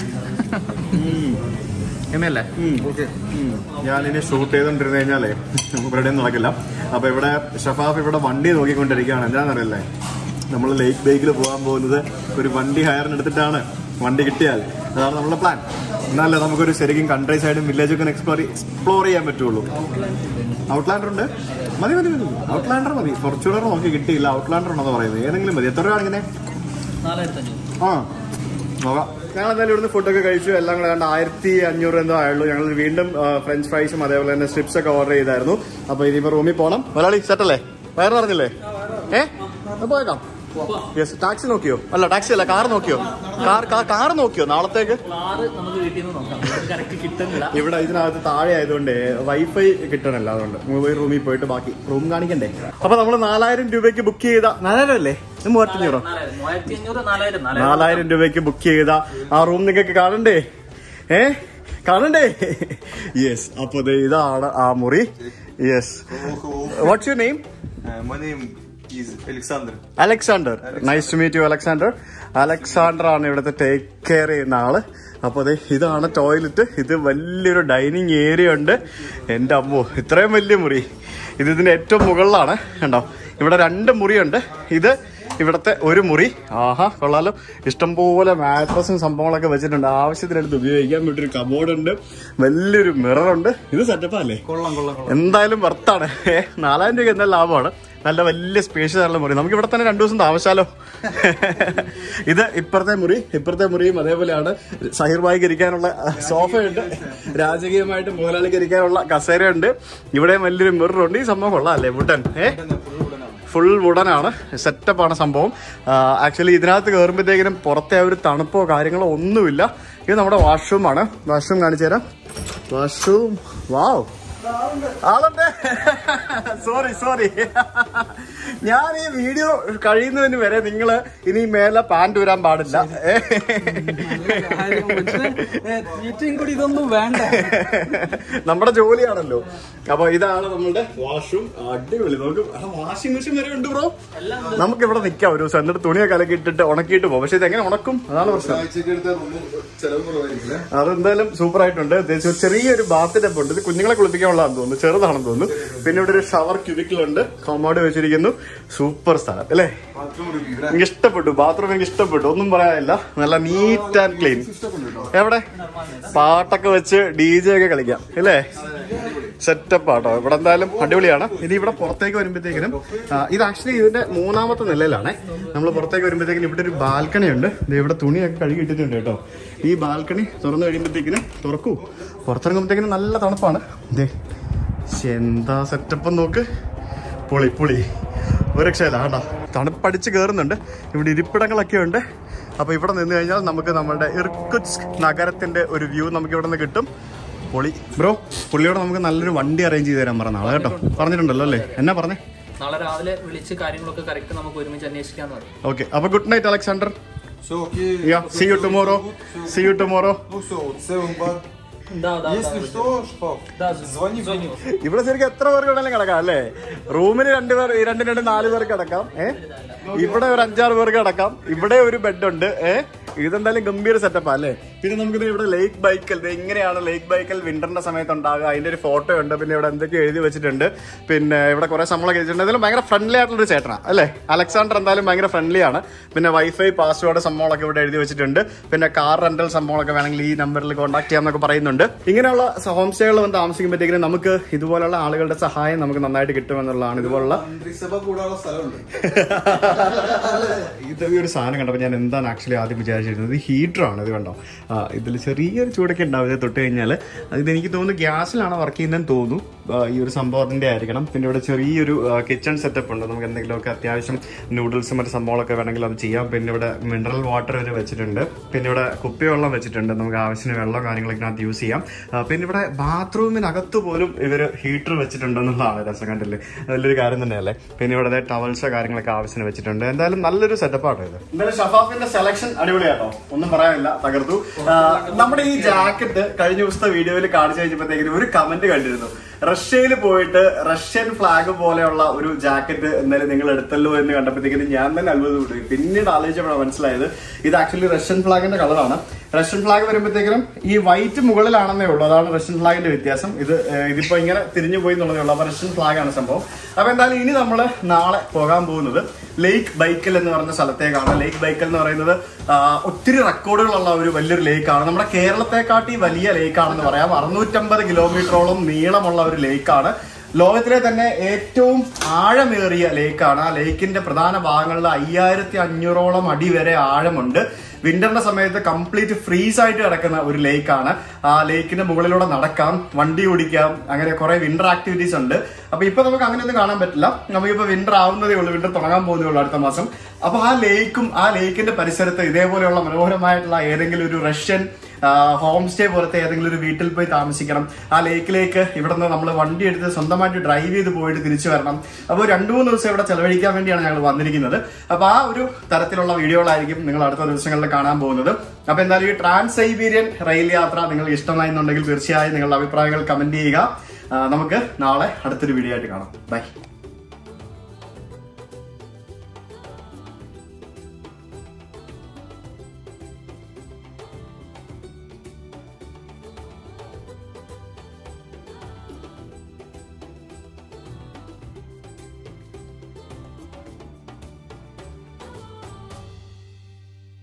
എമ്മയല്ലേ ഞാനിനി ഷൂട്ട് ചെയ്തോണ്ടിരുന്നു കഴിഞ്ഞാലേ ഇവിടെ നടക്കില്ല അപ്പൊ ഇവിടെ ഷഫാഫ് ഇവിടെ വണ്ടി നോക്കിക്കൊണ്ടിരിക്കുകയാണ് എന്താണെന്നറിയല്ലേ നമ്മൾ ലേക്ക് ബൈക്കിൽ പോകാൻ പോകുന്നത് ഒരു വണ്ടി ഹയറിന് എടുത്തിട്ടാണ് വണ്ടി കിട്ടിയാൽ അതാണ് നമ്മുടെ പ്ലാൻ എന്നാലേ നമുക്കൊരു ശരിക്കും കൺട്രി സൈഡും വില്ലേജൊക്കെ എക്സ്പ്ലോർ എക്സ്പ്ലോർ ചെയ്യാൻ പറ്റുള്ളൂ ഔട്ട്ലാൻഡർ ഉണ്ട് മതി മതി മതി ഔട്ട്ലാൻഡർ മതി കുറച്ചുകൂടെ നോക്കി കിട്ടിയില്ല ഔട്ട്ലാൻഡർ ഉണ്ടെന്ന് പറയുന്നത് ഏതെങ്കിലും മതി എത്ര രൂപയാണ് ഇങ്ങനെ നാലായിരത്തി അഞ്ഞൂറ് ആ നോക്കാം ഞങ്ങൾ എന്തായാലും ഇവിടുന്ന് ഫുഡൊക്കെ കഴിച്ചു എല്ലാം കൂടെ കണ്ട് ആയിരത്തി അഞ്ഞൂറ് എന്തോ ആയുള്ളൂ ഞങ്ങൾ വീണ്ടും ആ, ഫ്രഞ്ച് ഫ്രൈസും അതേപോലെ തന്നെ സ്ട്രിപ്സ് ഒക്കെ ഓർഡർ ചെയ്തായിരുന്നു അപ്പൊ ഇനിയിപ്പോ റൂമിൽ പോകണം മലയാളി സെറ്റല്ലേ വയറ് പറഞ്ഞില്ലേ ഏ അപ്പൊ പോയേക്കാം യെസ് ടാക്സി നോക്കിയോ അല്ല ടാക്സി അല്ല കാർ നോക്കിയോ കാർ കാർ നോക്കിയോ നാളത്തേക്ക് കാറ് നമുക്ക് വീട്ടിൽ നിന്ന് നോക്കാം കറക്റ്റ് കിട്ടുന്നില്ല ഇവിടെ ഇതിനകത്ത് താഴെ ആയതുകൊണ്ട് വൈഫൈ കിട്ടണല്ലോ അതുകൊണ്ട് മൊബൈൽ റൂമിൽ പോയിട്ട് ബാക്കി റൂം കാണിക്കണ്ടേ അപ്പൊ നമ്മൾ നാലായിരം രൂപയ്ക്ക് ബുക്ക് ചെയ്ത നാലായിരം അല്ലേ ഇത് മൂവായിരത്തി അഞ്ഞൂറോ നാലായിരം മൂവായിരത്തി അഞ്ഞൂറ് നാലായിരം നാലായിരം നാലായിരം രൂപയ്ക്ക് ബുക്ക് ചെയ്ത ആ റൂം നിങ്ങൾക്ക് കാണണ്ടേ ഏ കാണണ്ടേ യെസ് അപ്പൊ ദേ ഇതാണ് ആ മുറി yes what's your name Uh, my name is Alexander. Alexander nice to meet you Alexander Alexander ആണ് ഇവിടുത്തെ ടേക്ക് കെയർ ചെയ്യുന്ന ആള് അപ്പൊ അതെ ഇതാണ് ടോയ്ലറ്റ് ഇത് വലിയൊരു ഡൈനിങ് ഏരിയ ഉണ്ട് എന്റെ അമ്മോ ഇത്രയും വലിയ മുറി ഇത് ഇതിന്റെ ഏറ്റവും മുകളിലാണ് കണ്ടോ ഇവിടെ രണ്ട് മുറിയുണ്ട് ഇത് ഇവിടുത്തെ ഒരു മുറി ആഹാ കൊള്ളാലോ ഇഷ്ടംപോലെ മാട്രസും സംഭവങ്ങളൊക്കെ വെച്ചിട്ടുണ്ട് ആവശ്യത്തിനടുത്ത് ഉപയോഗിക്കാൻ വേണ്ടി ഒരു കബോർഡ് ഉണ്ട് വലിയൊരു മിറർ ഉണ്ട് ഇത് സെറ്റപ്പ് അല്ലേ എന്തായാലും വർത്താണ് നാലായിരം രൂപ എന്തായാലും ലാഭമാണ് നല്ല വലിയ സ്പേഷ്യസ് ആയിട്ടുള്ള മുറി നമുക്ക് ഇവിടെ തന്നെ രണ്ടു ദിവസം താമസിച്ചാലോ ഇത് ഇപ്പുറത്തെ മുറി ഇപ്പുറത്തെ മുറിയും അതേപോലെയാണ് സഹിർ ഭായിക്ക് ഇരിക്കാനുള്ള സോഫയുണ്ട് രാജകീയമായിട്ട് മുതലാളിക്ക് ഇരിക്കാനുള്ള കസേരയുണ്ട് ഇവിടെ വലിയൊരു മിറർ ഉണ്ട് ഈ സംഭവം കൊള്ളാം അല്ലേ വുഡൻ ഏ ഫുൾ വുഡനാണ് സെറ്റപ്പാണ് സംഭവം ആക്ച്വലി ഇതിനകത്ത് കയറുമ്പോഴത്തേക്കിനും പുറത്തെ ആ ഒരു തണുപ്പോ കാര്യങ്ങളോ ഒന്നുമില്ല ഇത് നമ്മുടെ വാഷ്റൂമാണ് വാഷ്റൂം കാണിച്ചു തരാം വാഷ്റൂം വാവ് ആളുണ്ട് സോറി സോറി ഞാൻ ഈ വീഡിയോ കഴിയുന്നതിന് വരെ നിങ്ങൾ ഇനി മേലെ പാൻറ് ഊരാൻ പാടില്ല ഏ? മീറ്റിംഗ് കൂടി ഇതൊന്നും വേണ്ട നമ്മുടെ ജോലിയാണല്ലോ അപ്പൊ ഇതാണ് നമ്മളുടെ വാഷ്റൂം അടിപൊളി നമുക്ക് വാഷിംഗ് മെഷീൻ വരെ ഉണ്ട് ബ്രോ നമുക്ക് ഇവിടെ നിൽക്കാം ഒരു ദിവസം എന്നിട്ട് തുണിയൊക്കെ കലക്കി ഇട്ടിട്ട് ഉണക്കിയിട്ട് പോകും പക്ഷെ ഇത് എങ്ങനെ ഉണക്കും അതാണ് പ്രശ്നം ആഴ്ചക്ക് എടുത്ത റൂം ചെലവ് കുറവായിരിക്കും അല്ലേ? അതെന്തായാലും സൂപ്പർ ആയിട്ടുണ്ട് ഉദ്ദേശിച്ച ഒരു ചെറിയൊരു ബാത്ത് ടബ് ഉണ്ട് ഇത് കുഞ്ഞുങ്ങളെ കുളിപ്പിക്കാനുള്ളതാണെന്ന് തോന്നുന്നു ചെറുതാണെന്ന് തോന്നുന്നു പിന്നെ ഇവിടെ ഒരു ഷവർ ക്യൂബിക്കിൾ ഉണ്ട് കോമോഡ് വെച്ചിരിക്കുന്നു സൂപ്പർ സ്ഥലം അല്ലേ ബാത്റൂം ഒരു വിവരം എനിക്ക് ഇഷ്ടപ്പെട്ടു ബാത്റൂം എനിക്ക് ഇഷ്ടപ്പെട്ടു ഒന്നും പറയാനില്ല നല്ല നീറ്റ് ആൻഡ് ക്ലീൻ എവിടെ പാട്ടൊക്കെ വെച്ച് ഡി ജെ ഒക്കെ കളിക്കാം അല്ലേ സെറ്റപ്പ് ആട്ടോ ഇവിടെ എന്തായാലും അടിപൊളിയാണ് ഇനി ഇവിടെ പുറത്തേക്ക് വരുമ്പോഴത്തേക്കിനും ആ, ഇത് ആക്ച്വലി ഇതിന്റെ മൂന്നാമത്തെ നിലയിലാണ് നമ്മൾ പുറത്തേക്ക് വരുമ്പോഴത്തേക്കിനും ഇവിടെ ഒരു ബാൽക്കണി ഉണ്ട് ദേ ഇവിടെ തുണിയൊക്കെ കഴുകി ഇട്ടിട്ടുണ്ട് കേട്ടോ ഈ ബാൽക്കണി തുറന്നു കഴിയുമ്പോഴത്തേക്കിനും തുറക്കൂ പുറത്തിറങ്ങുമ്പോഴത്തേക്കിനും നല്ല തണുപ്പാണ് ദേ ശ്ശെ, എന്താ സെറ്റപ്പ് നോക്ക് പൊളി പൊളി ഒരു രക്ഷയില്ല കേട്ടോ തണുപ്പടിച്ച് കയറുന്നുണ്ട് ഇവിടെ ഇരിപ്പിടങ്ങളൊക്കെ ഉണ്ട് അപ്പൊ ഇവിടെ നിന്ന് കഴിഞ്ഞാൽ നമുക്ക് നമ്മുടെ ഇർക്കുച്ച് നഗരത്തിന്റെ ഒരു വ്യൂ നമുക്ക് ഇവിടെ നിന്ന് കിട്ടും പൊളി ബ്രോ പുള്ളിയോട് നമുക്ക് നല്ലൊരു വണ്ടി അറേഞ്ച് ചെയ്ത് തരാൻ പറഞ്ഞ ആളെ കേട്ടോ പറഞ്ഞിട്ടുണ്ടല്ലോ അല്ലേ എന്നാ പറഞ്ഞേ നാളെ രാവിലെ വിളിച്ച് കാര്യങ്ങളൊക്കെ കറക്റ്റ് നമുക്ക് ഒരുമിച്ച് അന്വേഷിക്കാന്ന് പറയും ഓക്കെ അപ്പൊ good night Alexander Все окей. Yeah see you tomorrow see you tomorrow Ну все, вот seven bar. Да, да, Если да. что, Шпав, Да, звони. звоню. ഇവിടെ ശരിക്കും എത്ര പേർക്ക് വേണമെങ്കിലും കിടക്കാം അല്ലേ റൂമിന് രണ്ടുപേർ ഈ രണ്ടിന് രണ്ട് നാല് പേർക്ക് കിടക്കാം ഏ ഇവിടെ ഒരു അഞ്ചാറ് പേർക്ക് കിടക്കാം ഇവിടെ ഒരു ബെഡ് ഉണ്ട് ഏ ഇതെന്തായാലും ഗംഭീര സെറ്റപ്പാ അല്ലേ പിന്നെ നമുക്ക് ഇവിടെ ലേക്ക് ബൈക്കൽ ദേ ഇങ്ങനെയാണ് ലേക്ക് ബൈക്കൽ വിന്ററിന്റെ സമയത്ത് ഉണ്ടാകുക അതിന്റെ ഒരു ഫോട്ടോ ഉണ്ട് പിന്നെ ഇവിടെ എന്തൊക്കെ എഴുതി വെച്ചിട്ടുണ്ട് പിന്നെ ഇവിടെ കുറെ സംഭവങ്ങളൊക്കെ വെച്ചിട്ടുണ്ട് എന്തായാലും ഭയങ്കര ഫ്രണ്ട്ലി ആയിട്ടുള്ള ഒരു ചേട്ടനാ അല്ലേ അലക്സാണ്ടർ എന്തായാലും ഭയങ്കര ഫ്രണ്ട്ലി ആണ് പിന്നെ വൈഫൈ പാസ്വേഡ് സംഭവങ്ങളൊക്കെ ഇവിടെ എഴുതി വെച്ചിട്ടുണ്ട് പിന്നെ കാർ റെന്റൽ സംഭവങ്ങളൊക്കെ വേണമെങ്കിൽ ഈ നമ്പറിൽ കോൺടാക്ട് ചെയ്യാമെന്നൊക്കെ പറയുന്നുണ്ട് ഇങ്ങനെയുള്ള ഹോം സ്റ്റേകളിൽ വന്ന് താമസിക്കുമ്പോഴത്തേക്കും നമുക്ക് ഇതുപോലുള്ള ആളുകളുടെ സഹായം നമുക്ക് നന്നായിട്ട് കിട്ടുമെന്നുള്ളതാണ് ഇതുപോലുള്ള മന്ത്രിസഭ കൂടാനുള്ള സ്ഥലമുണ്ട് ഇത് ഈ ഒരു സാധനം കണ്ടപ്പോൾ ഞാൻ എന്താണ് ആക്ച്വലി ആദ്യം വിചാരിച്ചിരുന്നത് ഇത് ഹീറ്ററാണ് ഇത് കണ്ടോ ആ ഇതിൽ ചെറിയൊരു ചൂടൊക്കെ ഉണ്ടാവും ഇത് തൊട്ട് കഴിഞ്ഞാൽ ഇത് എനിക്ക് തോന്നുന്നു ഗ്യാസിലാണ് വർക്ക് ചെയ്യുന്നതെന്ന് തോന്നുന്നു ആ, ഈ ഒരു സംഭവത്തിന്റെ ആയിരിക്കണം പിന്നെ ഇവിടെ ചെറിയൊരു കിച്ചൺ സെറ്റപ്പ് ഉണ്ട് നമുക്ക് എന്തെങ്കിലുമൊക്കെ അത്യാവശ്യം നൂഡിൽസും മറ്റു സംഭവങ്ങളൊക്കെ വേണമെങ്കിൽ അത് ചെയ്യാം പിന്നെ ഇവിടെ മിനറൽ വാട്ടർ വരെ വെച്ചിട്ടുണ്ട് പിന്നെ ഇവിടെ കുപ്പിവെള്ളം വെച്ചിട്ടുണ്ട് നമുക്ക് ആവശ്യത്തിന് വെള്ളം കാര്യങ്ങളൊക്കെ ഇതിനകത്ത് യൂസ് ചെയ്യാം ആ, പിന്നെ ഇവിടെ ബാത്റൂമിനകത്ത് പോലും ഇവർ ഹീറ്റർ വെച്ചിട്ടുണ്ടെന്നുള്ളതാണ് രസം കണ്ടില്ലേ നല്ലൊരു കാര്യം തന്നെയല്ലേ പിന്നെ ഇവിടെ ടവൽസോ കാര്യങ്ങളൊക്കെ ആവശ്യത്തിന് വെച്ചിട്ടുണ്ട് എന്തായാലും നല്ലൊരു സെറ്റപ്പാണ് ഇത് എന്തായാലും ഷഫാഫിന്റെ സെലക്ഷൻ അടിപൊളിയാട്ടോ ഒന്നും പറയാനില്ല തകർത്തു ആ, നമ്മുടെ ഈ ജാക്കറ്റ് കഴിഞ്ഞ ദിവസത്തെ വീഡിയോയിൽ കാണിച്ചു കഴിഞ്ഞപ്പോഴത്തേക്കും ഒരു കമന്റ് കണ്ടിരുന്നു റഷ്യയിൽ പോയിട്ട് റഷ്യൻ ഫ്ലാഗ് പോലെയുള്ള ഒരു ജാക്കറ്റ് എന്തായാലും നിങ്ങൾ എടുത്തല്ലോ എന്ന് കണ്ടപ്പോഴത്തേക്കും ഞാൻ തന്നെ അത്ഭുതപ്പെട്ടു പിന്നീട് ആലോചിച്ചപ്പോഴാണ് മനസ്സിലായത് ഇത് ആക്ച്വലി റഷ്യൻ ഫ്ലാഗിന്റെ കളറാണ് റഷ്യൻ ഫ്ലാഗ് വരുമ്പോഴത്തേക്കും ഈ വൈറ്റ് മുകളിലാണെന്നേ ഉള്ളൂ അതാണ് റഷ്യൻ ഫ്ലാഗിന്റെ വ്യത്യാസം ഇത് ഏഹ്, ഇതിപ്പോ ഇങ്ങനെ തിരിഞ്ഞു പോയി എന്നുള്ളതേ ഉള്ളൂ അപ്പൊ റഷ്യൻ ഫ്ലാഗ് ആണ് സംഭവം അപ്പൊ എന്തായാലും ഇനി നമ്മൾ നാളെ പോകാൻ പോകുന്നത് ലേക്ക് ബൈക്കൽ എന്ന് പറഞ്ഞ സ്ഥലത്തേക്കാണ് ലേക്ക് ബൈക്കൽ എന്ന് പറയുന്നത് ആ, ഒത്തിരി റെക്കോർഡുകളുള്ള ഒരു വലിയൊരു ലേക്കാണ് നമ്മുടെ കേരളത്തെക്കാട്ടി വലിയ ലേക്കാണെന്ന് പറയാം അറുന്നൂറ്റമ്പത് കിലോമീറ്ററോളം നീളമുള്ള ഒരു ലേക്കാണ് ലോകത്തിലെ തന്നെ ഏറ്റവും ആഴമേറിയ ലേക്കാണ് ആ ലേക്കിന്റെ പ്രധാന ഭാഗങ്ങളിൽ അയ്യായിരത്തി അഞ്ഞൂറോളം അടി വരെ ആഴമുണ്ട് വിന്ററിന്റെ സമയത്ത് കംപ്ലീറ്റ് ഫ്രീസ് ആയിട്ട് കിടക്കുന്ന ഒരു ലേക്കാണ് ആ ലേക്കിന്റെ മുകളിലൂടെ നടക്കാം വണ്ടി ഓടിക്കാം അങ്ങനെ കുറെ വിന്റർ ആക്ടിവിറ്റീസ് ഉണ്ട് അപ്പൊ ഇപ്പൊ നമുക്ക് അങ്ങനെയൊന്നും കാണാൻ പറ്റില്ല നമുക്കിപ്പോ വിന്റർ ആവുന്നതേ ഉള്ളൂ വിന്റർ തുടങ്ങാൻ പോകുന്നതേ ഉള്ളൂ അടുത്ത മാസം അപ്പൊ ആ ലേക്കും ആ ലേക്കിന്റെ പരിസരത്ത് ഇതേപോലെയുള്ള മനോഹരമായിട്ടുള്ള ഏതെങ്കിലും ഒരു റഷ്യൻ ഹോം സ്റ്റേ പോലത്തെ ഏതെങ്കിലും ഒരു വീട്ടിൽ പോയി താമസിക്കണം ആ ലേക്കിലേക്ക് ഇവിടെ നിന്ന് നമ്മൾ വണ്ടി എടുത്ത് സ്വന്തമായിട്ട് ഡ്രൈവ് ചെയ്ത് പോയിട്ട് തിരിച്ചു വരണം അപ്പോൾ രണ്ടു മൂന്ന് ദിവസം ഇവിടെ ചെലവഴിക്കാൻ വേണ്ടിയാണ് ഞങ്ങൾ വന്നിരിക്കുന്നത് അപ്പൊ ആ ഒരു തരത്തിലുള്ള വീഡിയോകളായിരിക്കും നിങ്ങൾ അടുത്ത ദിവസങ്ങളിൽ കാണാൻ പോകുന്നത് അപ്പൊ എന്തായാലും ഈ ട്രാൻസ് സൈബീരിയൻ റെയിൽ യാത്ര നിങ്ങൾക്ക് ഇഷ്ടമായിരുന്നുണ്ടെങ്കിൽ തീർച്ചയായും നിങ്ങളുടെ അഭിപ്രായങ്ങൾ കമന്റ് ചെയ്യുക ആ, നമുക്ക് നാളെ അടുത്തൊരു വീഡിയോ ആയിട്ട് കാണാം ബൈ